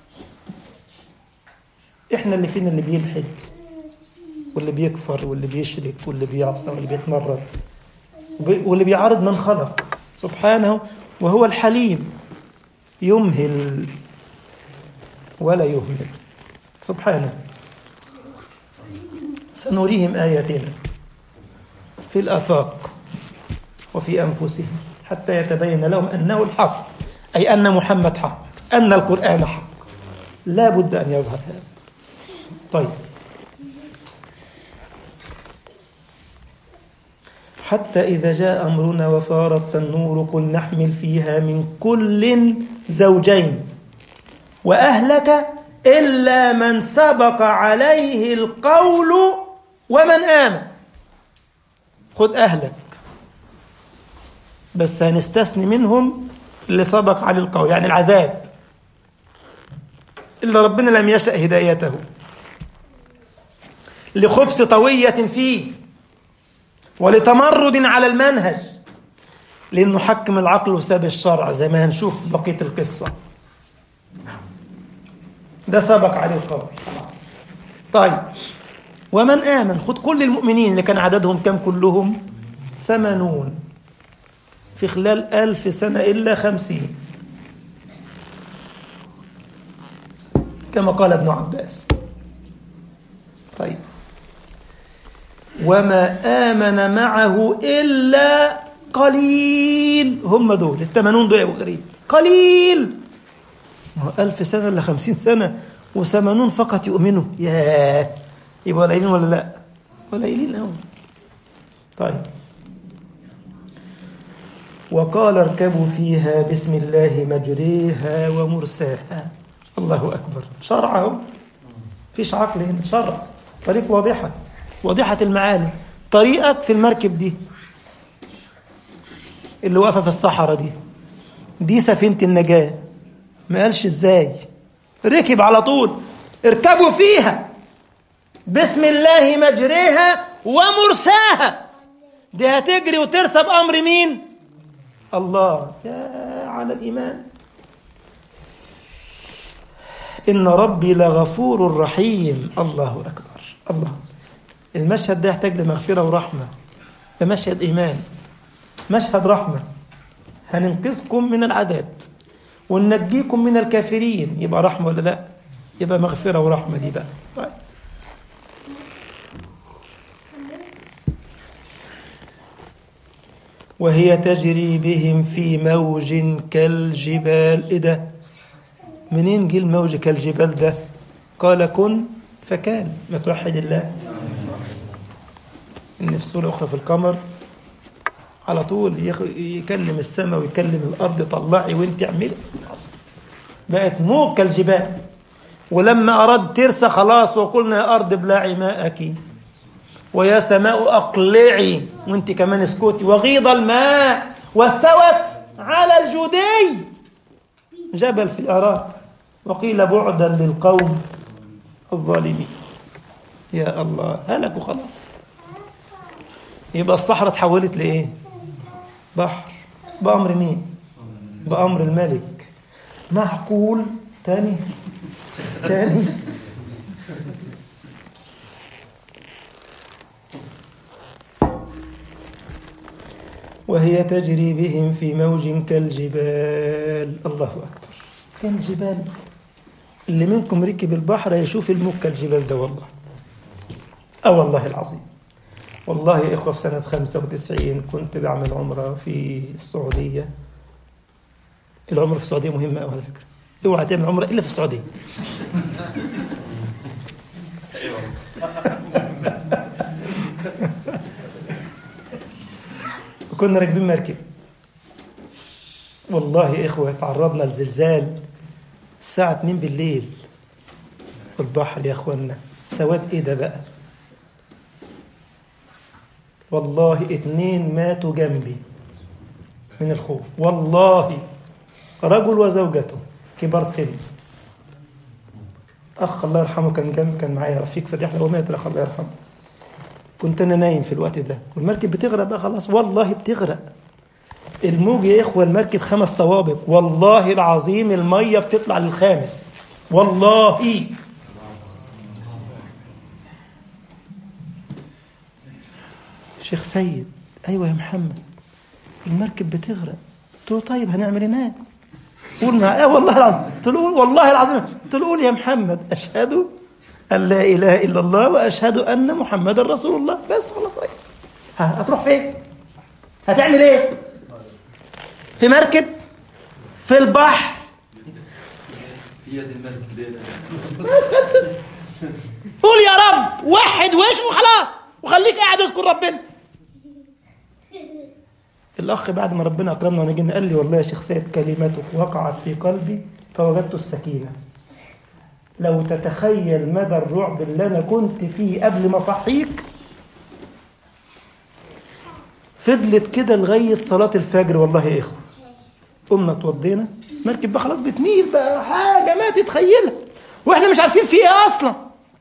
احنا اللي فينا اللي بيلحد واللي بيكفر واللي بيشرك واللي بيعصى واللي بيتمرد واللي بيعارض من خلق سبحانه وهو الحليم يمهل ولا يهمل سبحانه سنريهم آياتنا في الآفاق وفي أنفسهم حتى يتبين لهم أنه الحق أي أن محمد حق أن القرآن حق لا بد أن يظهر هذا طيب حتى إذا جاء أمرنا وفارت النور قل نحمل فيها من كل زوجين وأهلك إلا من سبق عليه القول ومن آمن خد أهلك بس هنستثني منهم اللي سبق عليه القول يعني العذاب إلا ربنا لم يشأ هدايته لخبث طوية فيه ولتمرد على المنهج لأنه حكم العقل وساب الشرع زي ما هنشوف بقية القصة ده سبق عليه القول خلاص طيب ومن آمن خد كل المؤمنين اللي كان عددهم كم كلهم ثمانون في خلال ألف سنة إلا خمسين كما قال ابن عباس طيب وما آمن معه إلا قليل هم دول الثمانون دول يا أبو غريب قليل ألف سنة إلا خمسين سنة وثمانون فقط يؤمنوا ياه يبقى قليلين ولا لا قليلين أوي طيب وقال اركبوا فيها بسم الله مجريها ومرساها الله أكبر شرعه فيش عقل هنا شرع طريق واضحة واضحة المعالم طريقك في المركب دي اللي واقفة في الصحراء دي دي سفينة النجاة ما قالش ازاي ركب على طول اركبوا فيها بسم الله مجريها ومرساها دي هتجري وترسى بأمر مين الله يا على الإيمان إن ربي لغفور رحيم الله أكبر الله المشهد ده يحتاج لمغفرة ورحمة ده مشهد إيمان مشهد رحمة هننقذكم من العذاب وننجيكم من الكافرين يبقى رحمة ولا لا يبقى مغفرة ورحمة دي بقى طيب. وهي تجري بهم في موج كالجبال ايه ده منين جه الموج كالجبال ده قال كن فكان ما توحد الله ان في سوره اخرى في القمر على طول يخ... يكلم السماء ويكلم الارض طلعي وانت اعملي بقت موج كالجبال ولما اراد ترسى خلاص وقلنا يا ارض ابلعي ماءك ويا سماء اقلعي وانت كمان اسكتي وغيض الماء واستوت على الجودي جبل في العراق وقيل بعدا للقوم الظالمين يا الله هلكوا خلاص يبقى الصحراء تحولت لايه بحر بأمر مين بأمر الملك معقول تاني تاني وهي تجري بهم في موج كالجبال الله أكبر كالجبال اللي منكم ركب البحر يشوف الموج كالجبال ده والله أه والله العظيم والله يا إخوة في سنة 95 كنت بعمل عمرة في السعودية العمرة في السعودية مهمة أوي على فكرة اوعى تعمل عمرة إلا في السعودية وكنا راكبين مركب والله يا إخوة تعرضنا لزلزال الساعة 2 بالليل البحر يا إخوانا سواد إيه ده بقى والله اتنين ماتوا جنبي من الخوف والله رجل وزوجته كبار سن اخ الله يرحمه كان جنب كان معايا رفيق في الرحله ومات الاخ الله يرحمه كنت انا نايم في الوقت ده والمركب بتغرق بقى خلاص والله بتغرق الموج يا اخوه المركب خمس طوابق والله العظيم الميه بتطلع للخامس والله شيخ سيد ايوه يا محمد المركب بتغرق قلت له طيب هنعمل هناك قول مع اه والله العظيم قلت له قول والله العظيم قلت له قول يا محمد اشهد ان لا اله الا الله واشهد ان محمدا رسول الله بس خلاص رايح هتروح فين هتعمل ايه في مركب في البحر في يد الملك ليلة بس بس قول يا رب وحد وش وخلاص وخليك قاعد اذكر ربنا الاخ بعد ما ربنا اكرمنا ونجينا قال لي والله يا شيخ سيد كلمتك وقعت في قلبي فوجدت السكينه لو تتخيل مدى الرعب اللي انا كنت فيه قبل ما اصحيك فضلت كده لغايه صلاه الفجر والله يا اخوه قمنا اتوضينا مركب بقى خلاص بتميل بقى حاجه ما تتخيلها واحنا مش عارفين في ايه اصلا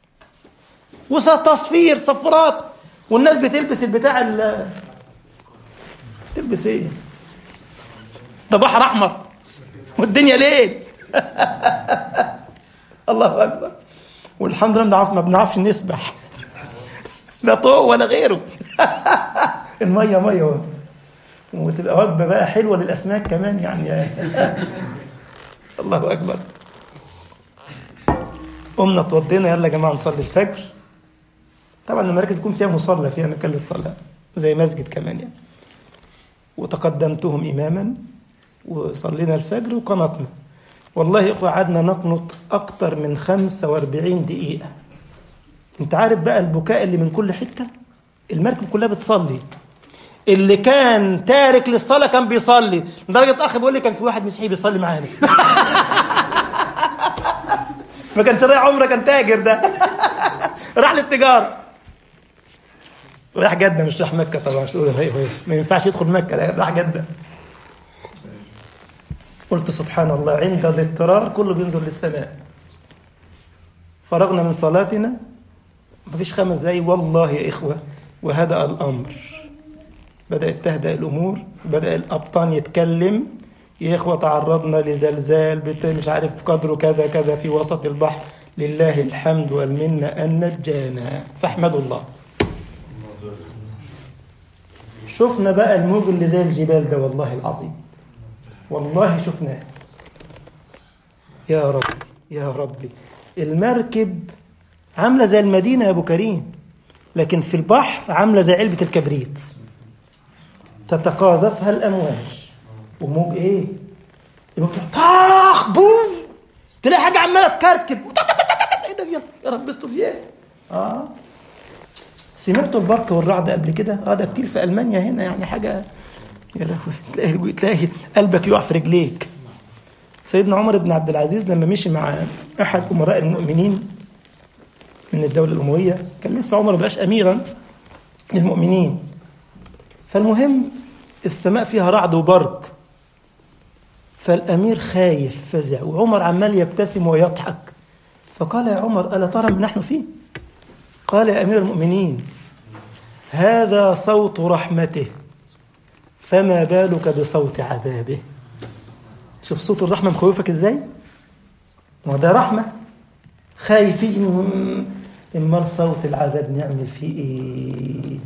وتصفير صفارات والناس بتلبس البتاع ال تلبس ايه ده بحر احمر والدنيا ليل الله اكبر والحمد لله بنعرف ما بنعرفش نسبح لا طوق ولا غيره الميه ميه وتبقى وجبه بقى حلوه للاسماك كمان يعني الله اكبر قمنا اتوضينا يلا يا جماعه نصلي الفجر طبعا المراكب تكون فيها مصلى فيها مكان للصلاه زي مسجد كمان يعني وتقدمتهم اماما وصلينا الفجر وقنطنا والله يا اخوه قعدنا نقنط اكتر من 45 دقيقه انت عارف بقى البكاء اللي من كل حته المركب كلها بتصلي اللي كان تارك للصلاه كان بيصلي لدرجه اخ بيقول لي كان في واحد مسيحي بيصلي معانا ما كانش رايح عمره كان تاجر ده راح للتجاره راح جده مش راح مكه طبعا مش تقول هي هي ما ينفعش يدخل مكه لا راح جده قلت سبحان الله عند الاضطرار كله بينزل للسماء فرغنا من صلاتنا مفيش خمس دقايق والله يا إخوة وهدأ الأمر بدأت تهدأ الأمور بدأ الأبطان يتكلم يا إخوة تعرضنا لزلزال بت- مش عارف قدره كذا كذا في وسط البحر لله الحمد والمنة أن نجانا فاحمدوا الله شفنا بقى الموج اللي زي الجبال ده والله العظيم والله شفناه يا ربي يا ربي المركب عاملة زي المدينة يا أبو كريم لكن في البحر عاملة زي علبة الكبريت تتقاذفها الأمواج وموج إيه؟ الموج طاخ بوم تلاقي حاجة عمالة تكركب إيه ده يا- يا رب استو في إيه؟ آه سمعتوا البرق والرعد قبل كده؟ اه ده كتير في المانيا هنا يعني حاجه يا لهوي تلاقي تلاقي قلبك يقع في رجليك. سيدنا عمر بن عبد العزيز لما مشي مع احد امراء المؤمنين من الدوله الامويه كان لسه عمر ما بقاش اميرا للمؤمنين. فالمهم السماء فيها رعد وبرق. فالامير خايف فزع وعمر عمال يبتسم ويضحك. فقال يا عمر الا ترى ما نحن فيه؟ قال يا امير المؤمنين هذا صوت رحمته فما بالك بصوت عذابه شوف صوت الرحمه مخوفك ازاي ما ده رحمه خايفين امال صوت العذاب نعمل فيه ايه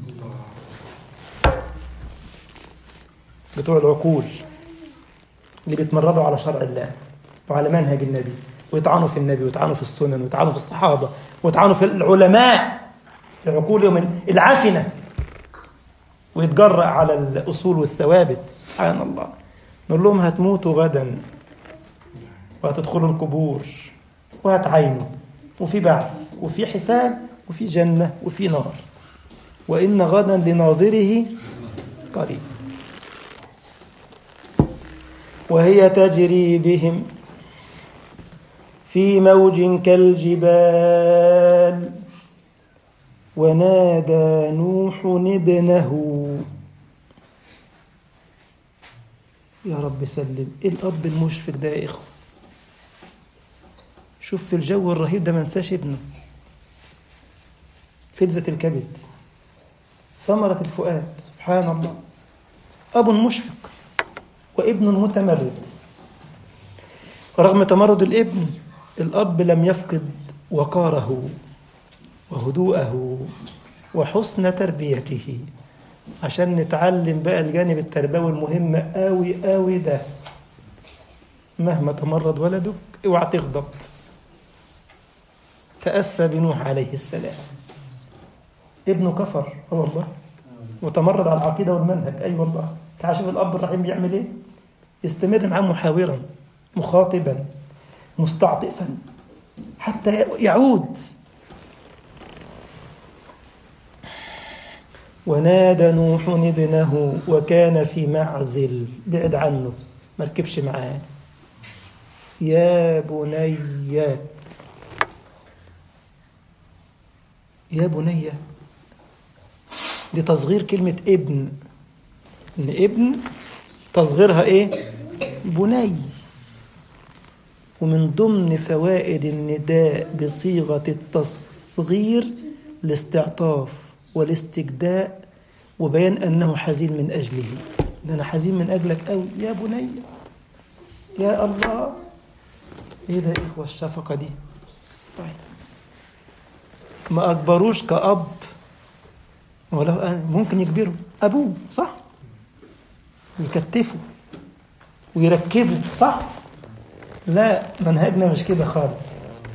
بتوع العقول اللي بيتمردوا على شرع الله وعلى منهج النبي ويطعنوا في النبي ويطعنوا في السنن ويطعنوا في الصحابة ويطعنوا في العلماء بعقولهم العفنة ويتجرأ على الأصول والثوابت سبحان الله نقول لهم هتموتوا غدا وهتدخلوا القبور وهتعينوا وفي بعث وفي حساب وفي جنة وفي نار وإن غدا لناظره قريب وهي تجري بهم في موج كالجبال ونادى نوح ابنه يا رب سلم ايه الاب المشفق ده يا اخوه شوف في الجو الرهيب ده ما نساش ابنه فلذة الكبد ثمرة الفؤاد سبحان الله أب مشفق وابن متمرد رغم تمرد الابن الأب لم يفقد وقاره وهدوءه وحسن تربيته عشان نتعلم بقى الجانب التربوي المهم قوي قوي ده مهما تمرد ولدك اوعى تغضب تأسى بنوح عليه السلام ابنه كفر اه والله وتمرد على العقيدة والمنهج أي أيوة والله تعال شوف الأب الرحيم بيعمل إيه يستمر معاه محاورا مخاطبا مستعطفا حتى يعود ونادى نوح ابنه وكان في معزل بعد عنه ما ركبش معاه يا بني يا بني دي تصغير كلمة ابن إن ابن تصغيرها إيه؟ بني ومن ضمن فوائد النداء بصيغة التصغير الاستعطاف والاستجداء وبيان أنه حزين من أجله ده أنا حزين من أجلك أوي يا بني يا الله إيه ده يا إخوة الشفقة دي طيب ما أكبروش كأب ولو أنا ممكن يكبروا أبوه صح يكتفوا ويركبوا صح لا منهجنا مش كده خالص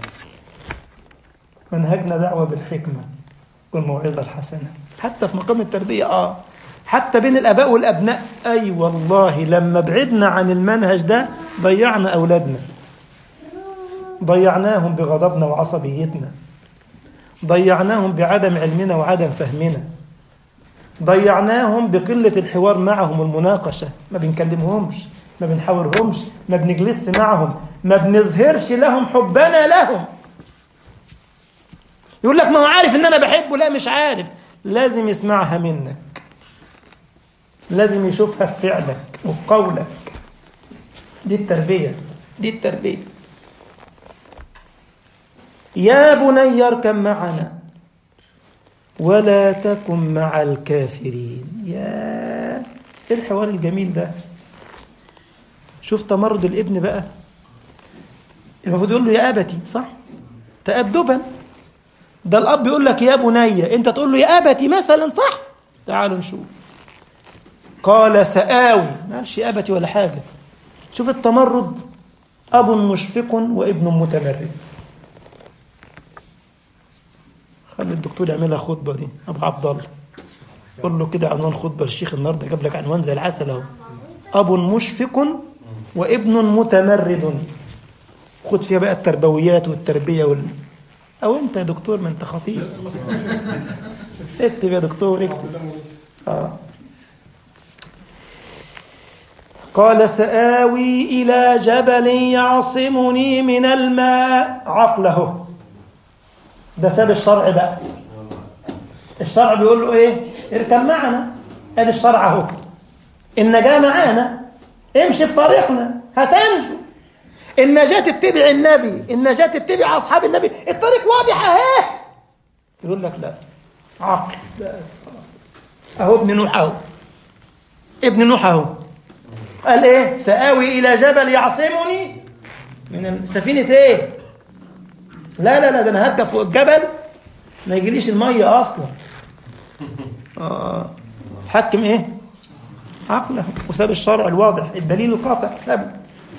منهجنا دعوة بالحكمة والموعظة الحسنة حتى في مقام التربية آه حتى بين الآباء والأبناء أي أيوة والله لما بعدنا عن المنهج ده ضيعنا أولادنا ضيعناهم بغضبنا وعصبيتنا ضيعناهم بعدم علمنا وعدم فهمنا ضيعناهم بقلة الحوار معهم والمناقشة ما بنكلمهمش ما بنحاورهمش ما بنجلس معهم ما بنظهرش لهم حبنا لهم يقول لك ما هو عارف ان انا بحبه لا مش عارف لازم يسمعها منك لازم يشوفها في فعلك وفي قولك دي التربية دي التربية يا بني اركب معنا ولا تكن مع الكافرين يا ايه الحوار الجميل ده شوف تمرد الابن بقى المفروض يقول له يا ابتي صح تأدبا ده الاب يقول لك يا بني انت تقول له يا ابتي مثلا صح تعالوا نشوف قال سآوي ما قالش يا ابتي ولا حاجه شوف التمرد اب مشفق وابن متمرد خلي الدكتور يعملها خطبه دي ابو عبد الله قول له كده عنوان خطبه الشيخ النهارده جاب لك عنوان زي العسل اهو اب مشفق وابن متمرد خد فيها بقى التربويات والتربيه وال او انت يا دكتور ما انت خطيب اكتب يا دكتور اكتب اه قال سآوي إلى جبل يعصمني من الماء عقله ده ساب الشرع بقى الشرع بيقول له ايه اركب معنا ادي الشرع اهو النجاة معانا امشي في طريقنا هتنجو النجاة تتبع النبي النجاة تتبع أصحاب النبي الطريق واضح اهي يقول لك لا عقل بس اهو ابن نوح اهو ابن نوح اهو قال ايه سآوي إلى جبل يعصمني من سفينة ايه لا لا لا ده انا هركب فوق الجبل ما يجيليش المية اصلا آه. حكم ايه عقله وساب الشرع الواضح الدليل القاطع سابه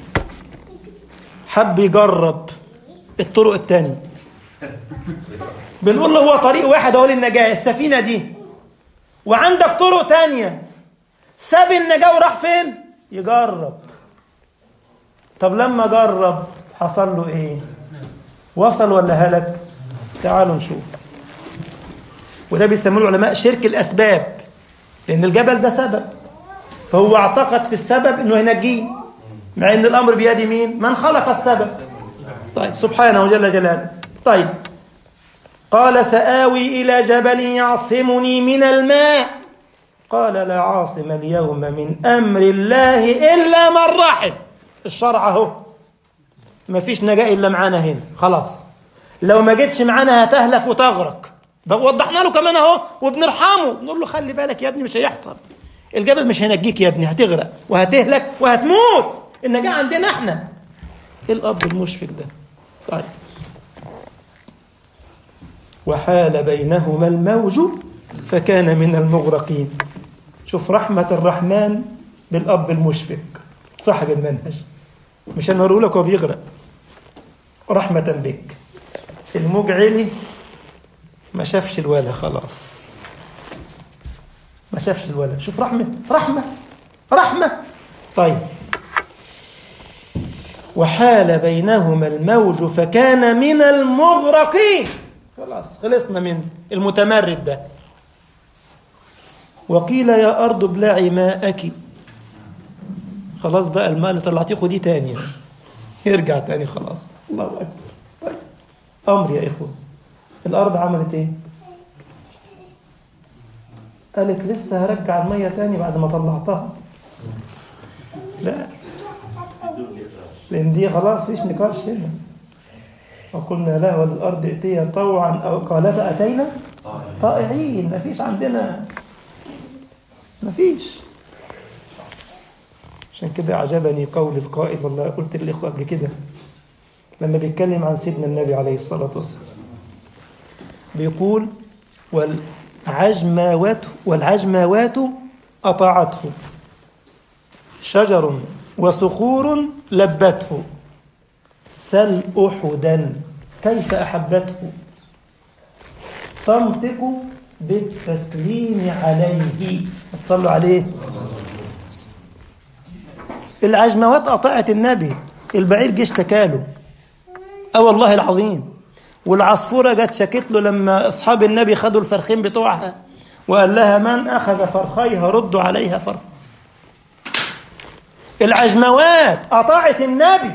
حب يجرب الطرق التانية بنقول له هو طريق واحد اهو للنجاة السفينة دي وعندك طرق تانية ساب النجاة وراح فين يجرب طب لما جرب حصل له ايه وصل ولا هلك تعالوا نشوف وده بيسموه العلماء شرك الاسباب لان الجبل ده سبب فهو اعتقد في السبب انه ينجيه مع ان الامر بيد مين من خلق السبب طيب سبحانه وجل جلاله طيب قال سآوي إلى جبل يعصمني من الماء قال لا عاصم اليوم من أمر الله إلا من رحم الشرع اهو ما فيش نجاة إلا معانا هنا خلاص لو ما جيتش معانا هتهلك وتغرق ده وضحنا له كمان اهو وبنرحمه نقول له خلي بالك يا ابني مش هيحصل الجبل مش هينجيك يا ابني هتغرق وهتهلك وهتموت النجاة عندنا احنا الأب المشفق ده طيب وحال بينهما الموج فكان من المغرقين شوف رحمة الرحمن بالأب المشفق صاحب المنهج مش أنا أقول لك هو بيغرق رحمة بك الموج عالي ما شافش الولا خلاص ما شافش الولا شوف رحمة رحمة رحمة طيب وحال بينهما الموج فكان من المغرقين خلاص خلصنا من المتمرد ده وقيل يا أرض ابلعي ماءك خلاص بقى الماء اللي طلعتيه خديه تاني يرجع تاني خلاص الله أكبر طيب. أمر يا إخوة الأرض عملت إيه قالت لسه هرجع المية تاني بعد ما طلعتها لا لأن دي خلاص فيش نقاش هنا وقلنا لا والأرض ائتيا طوعا أو قالتا أتينا طائعين ما فيش عندنا ما فيش عشان كده أعجبني قول القائل والله قلت للإخوة قبل كده لما بيتكلم عن سيدنا النبي عليه الصلاة والسلام بيقول والعجماوات والعجماوات أطاعته شجر وصخور لبته سل أحدا كيف أحبته تنطق بالتسليم عليه تصلوا عليه العجموات أطاعت النبي البعير جه اشتكاله اه والله العظيم والعصفورة جت شكت له لما أصحاب النبي خدوا الفرخين بتوعها وقال لها من أخذ فرخيها ردوا عليها فرخ العجموات أطاعت النبي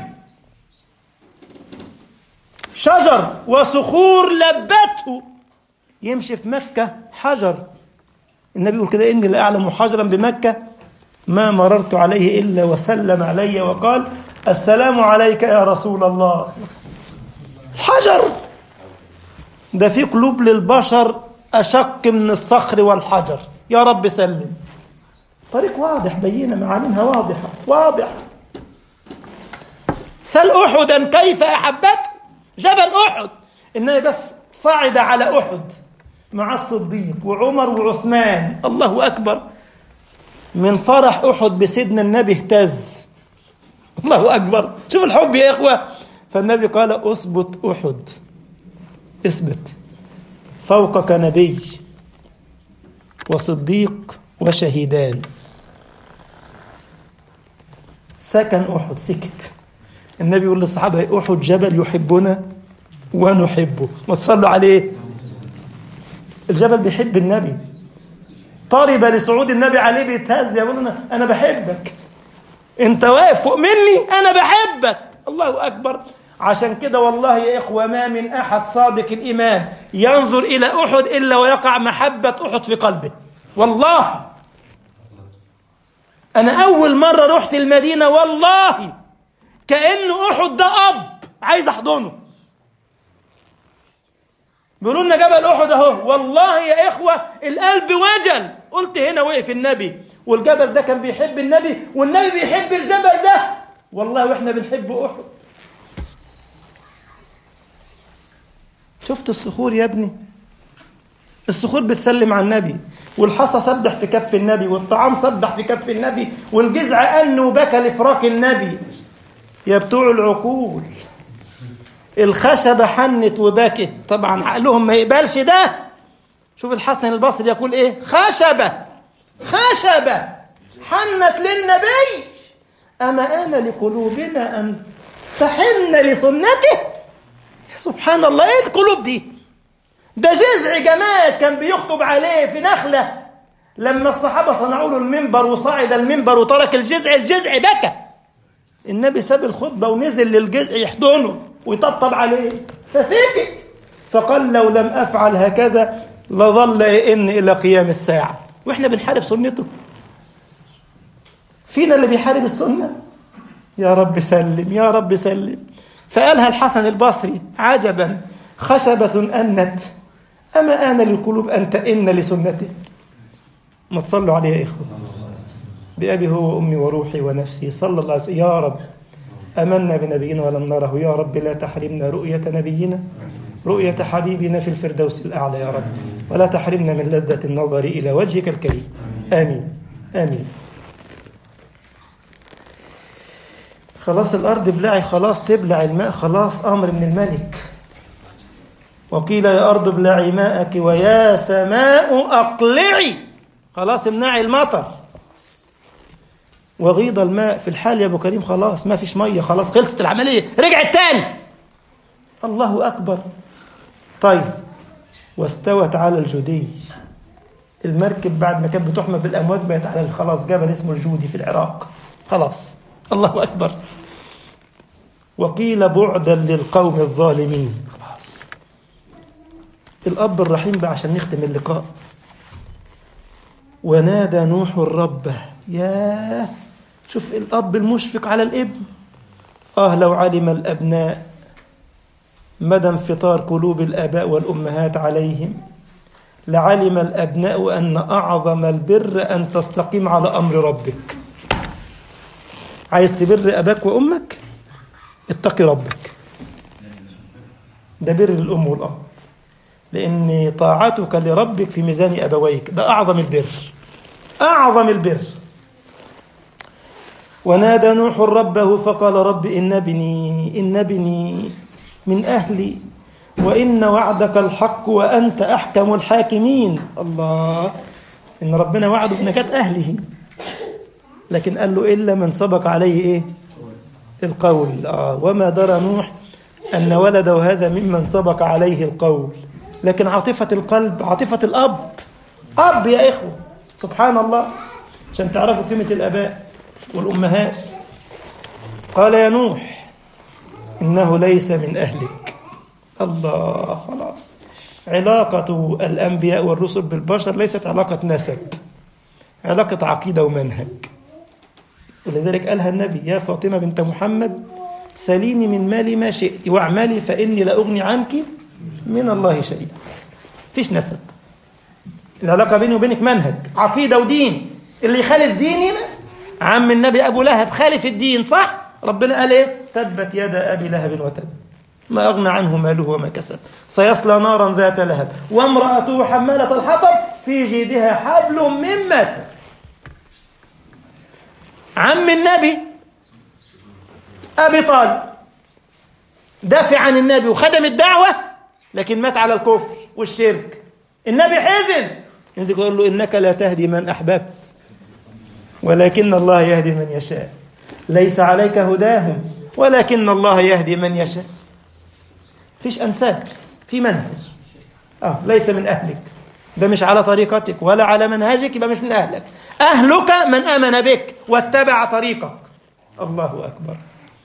شجر وصخور لبته يمشي في مكة حجر النبي يقول كده إني لأعلم حجرا بمكة ما مررت عليه إلا وسلم علي وقال السلام عليك يا رسول الله حجر ده في قلوب للبشر أشق من الصخر والحجر يا رب سلم طريق واضح بينة معالمها واضحة واضحة سل أحدا كيف أحبته جبل أحد إنه بس صعد على أحد مع الصديق وعمر وعثمان الله أكبر من فرح أحد بسيدنا النبي اهتز الله أكبر شوف الحب يا إخوة فالنبي قال أثبت أحد اثبت فوقك نبي وصديق وشهيدان سكن أحد سكت النبي يقول للصحابة أحد جبل يحبنا ونحبه ما تصلوا عليه الجبل بيحب النبي طالب لصعود النبي عليه بيتهز يقول أنا, أنا بحبك أنت واقف فوق مني أنا بحبك الله أكبر عشان كده والله يا إخوة ما من أحد صادق الإيمان ينظر إلى أحد إلا ويقع محبة أحد في قلبه والله أنا أول مرة رحت المدينة والله كأن أحد ده أب عايز أحضنه بيقولوا لنا جبل أحد أهو والله يا إخوة القلب وجل قلت هنا وقف النبي والجبل ده كان بيحب النبي والنبي بيحب الجبل ده والله وإحنا بنحب أحد شفت الصخور يا ابني الصخور بتسلم على النبي والحصى سبح في كف النبي والطعام سبح في كف النبي والجزع أن وبكى لفراق النبي يا بتوع العقول الخشبة حنت وبكت طبعا عقلهم ما يقبلش ده شوف الحسن البصري يقول ايه خشبة خشبة حنت للنبي أما آن لقلوبنا أن تحن لسنته سبحان الله ايه القلوب دي ده جذع جماد كان بيخطب عليه في نخلة لما الصحابة صنعوا له المنبر وصعد المنبر وترك الجذع الجذع بكى النبي ساب الخطبة ونزل للجذع يحضنه ويطبطب عليه فسكت فقال لو لم أفعل هكذا لظل يئن إلى قيام الساعة وإحنا بنحارب سنته فينا اللي بيحارب السنة يا رب سلم يا رب سلم فقالها الحسن البصري عجبا خشبة أنت أما آن للقلوب أن تئن لسنته ما تصلوا عليه يا إخوة بأبي هو وأمي وروحي ونفسي صلى الله عليه وسلم يا رب أمنا بنبينا ولم نره يا رب لا تحرمنا رؤية نبينا رؤية حبيبنا في الفردوس الأعلى يا رب ولا تحرمنا من لذة النظر إلى وجهك الكريم آمين آمين خلاص الأرض بلعي خلاص تبلع الماء خلاص أمر من الملك وقيل يا أرض ابلعي ماءك ويا سماء أقلعي خلاص امنعي المطر وغيض الماء في الحال يا أبو كريم خلاص ما فيش مية خلاص خلصت العملية رجعت تاني الله أكبر طيب واستوت على الجودي المركب بعد ما كانت بتحمى بالأمواج بقت على خلاص جبل اسمه الجودي في العراق خلاص الله أكبر وقيل بعدا للقوم الظالمين خلاص الأب الرحيم بقى عشان نختم اللقاء ونادى نوح الرب ياه شوف الأب المشفق على الابن آه لو علم الأبناء مدى انفطار قلوب الآباء والأمهات عليهم لعلم الأبناء أن أعظم البر أن تستقيم على أمر ربك عايز تبر أباك وأمك اتقي ربك ده بر الأم والأب لأن طاعتك لربك في ميزان أبويك ده أعظم البر أعظم البر ونادى نوح ربه فقال رب إن ابني إن ابني من أهلي وإن وعدك الحق وأنت أحكم الحاكمين الله إن ربنا وعده بنكات أهله لكن قال له إلا من سبق عليه إيه القول آه وما درى نوح أن ولده هذا ممن سبق عليه القول لكن عاطفة القلب عاطفة الأب أب يا إخوة سبحان الله عشان تعرفوا قيمة الآباء والأمهات قال يا نوح إنه ليس من أهلك الله خلاص علاقة الأنبياء والرسل بالبشر ليست علاقة نسب علاقة عقيدة ومنهج ولذلك قالها النبي يا فاطمة بنت محمد سليني من مالي ما شئت واعملي فإني لا أغني عنك من الله شيئا فيش نسب العلاقة بيني وبينك منهج عقيدة ودين اللي يخالف ديني عم النبي أبو لهب خالف الدين صح ربنا قال إيه تبت يد أبي لهب وتب ما أغنى عنه ماله وما كسب سيصلى نارا ذات لهب وامرأته حمالة الحطب في جيدها حبل من مسد عم النبي أبي طالب دافع عن النبي وخدم الدعوة لكن مات على الكفر والشرك النبي حزن ينزل يقول له إنك لا تهدي من أحببت ولكن الله يهدي من يشاء ليس عليك هداهم ولكن الله يهدي من يشاء فيش أنساب في منهج آه ليس من أهلك ده مش على طريقتك ولا على منهجك يبقى مش من أهلك أهلك من آمن بك واتبع طريقك الله أكبر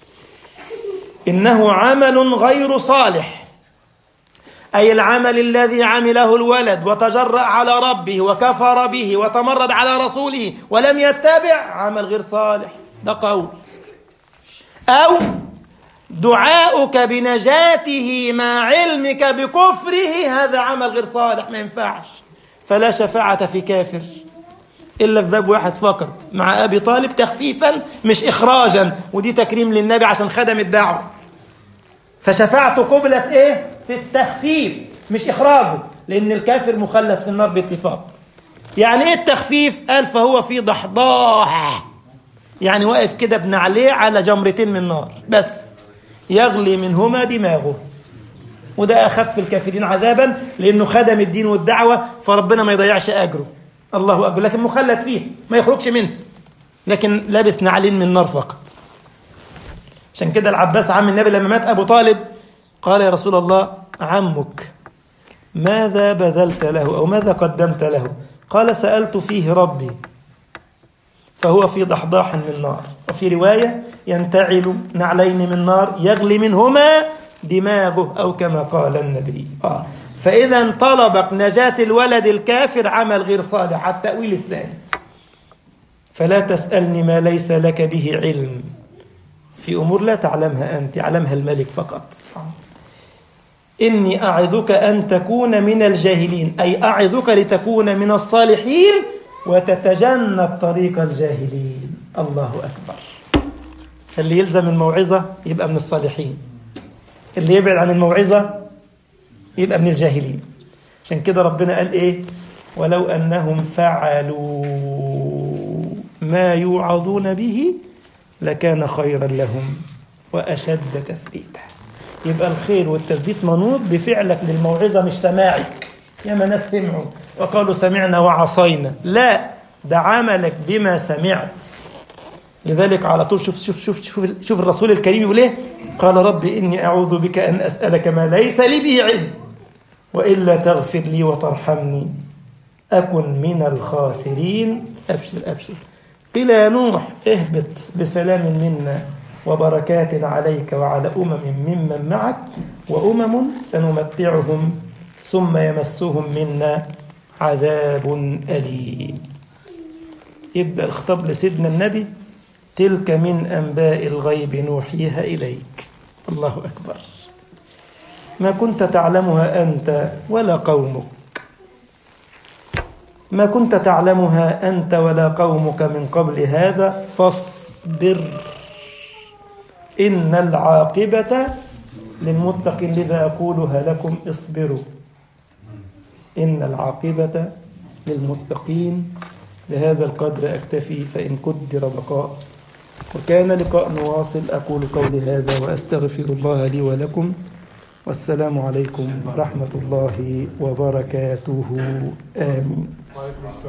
إنه عمل غير صالح أي العمل الذي عمله الولد وتجرأ على ربه وكفر به وتمرد على رسوله ولم يتبع عمل غير صالح ده قول أو دعاؤك بنجاته مع علمك بكفره هذا عمل غير صالح ما ينفعش فلا شفاعة في كافر إلا في باب واحد فقط مع أبي طالب تخفيفا مش إخراجا ودي تكريم للنبي عشان خدم الدعوة فشفاعته قبلت إيه في التخفيف مش إخراجه لأن الكافر مخلد في النار باتفاق يعني إيه التخفيف قال فهو في ضحضاح يعني واقف كده بنعليه على جمرتين من نار بس يغلي منهما دماغه وده أخف الكافرين عذابا لأنه خدم الدين والدعوة فربنا ما يضيعش أجره الله أكبر لكن مخلد فيه ما يخرجش منه لكن لابس نعلين من نار فقط عشان كده العباس عم النبي لما مات أبو طالب قال يا رسول الله عمك ماذا بذلت له أو ماذا قدمت له قال سألت فيه ربي فهو في ضحضاح من نار وفي رواية ينتعل نعلين من نار يغلي منهما دماغه أو كما قال النبي آه. فإذا طلبك نجاة الولد الكافر عمل غير صالح على التأويل الثاني فلا تسألني ما ليس لك به علم في أمور لا تعلمها أنت يعلمها الملك فقط إني أعظك أن تكون من الجاهلين أي أعظك لتكون من الصالحين وتتجنب طريق الجاهلين الله أكبر فاللي يلزم الموعظة يبقى من الصالحين اللي يبعد عن الموعظة يبقى من الجاهلين عشان كده ربنا قال إيه ولو أنهم فعلوا ما يوعظون به لكان خيرا لهم وأشد تثبيتا يبقى الخير والتثبيت منوط بفعلك للموعظة مش سماعك ياما ناس سمعوا وقالوا سمعنا وعصينا لا ده عملك بما سمعت لذلك على طول شوف شوف شوف شوف, شوف الرسول الكريم يقول ايه قال رب اني اعوذ بك ان اسالك ما ليس لي به علم والا تغفر لي وترحمني اكن من الخاسرين ابشر ابشر قيل يا نوح اهبط بسلام منا وبركات عليك وعلى امم ممن معك وامم سنمتعهم ثم يمسهم منا عذاب أليم يبدأ الخطاب لسيدنا النبي تلك من أنباء الغيب نوحيها إليك الله أكبر ما كنت تعلمها أنت ولا قومك ما كنت تعلمها أنت ولا قومك من قبل هذا فاصبر إن العاقبة للمتقين لذا أقولها لكم اصبروا إن العاقبة للمتقين لهذا القدر أكتفي فإن قدر بقاء وكان لقاء نواصل أقول قولي هذا وأستغفر الله لي ولكم والسلام عليكم ورحمة الله وبركاته آمين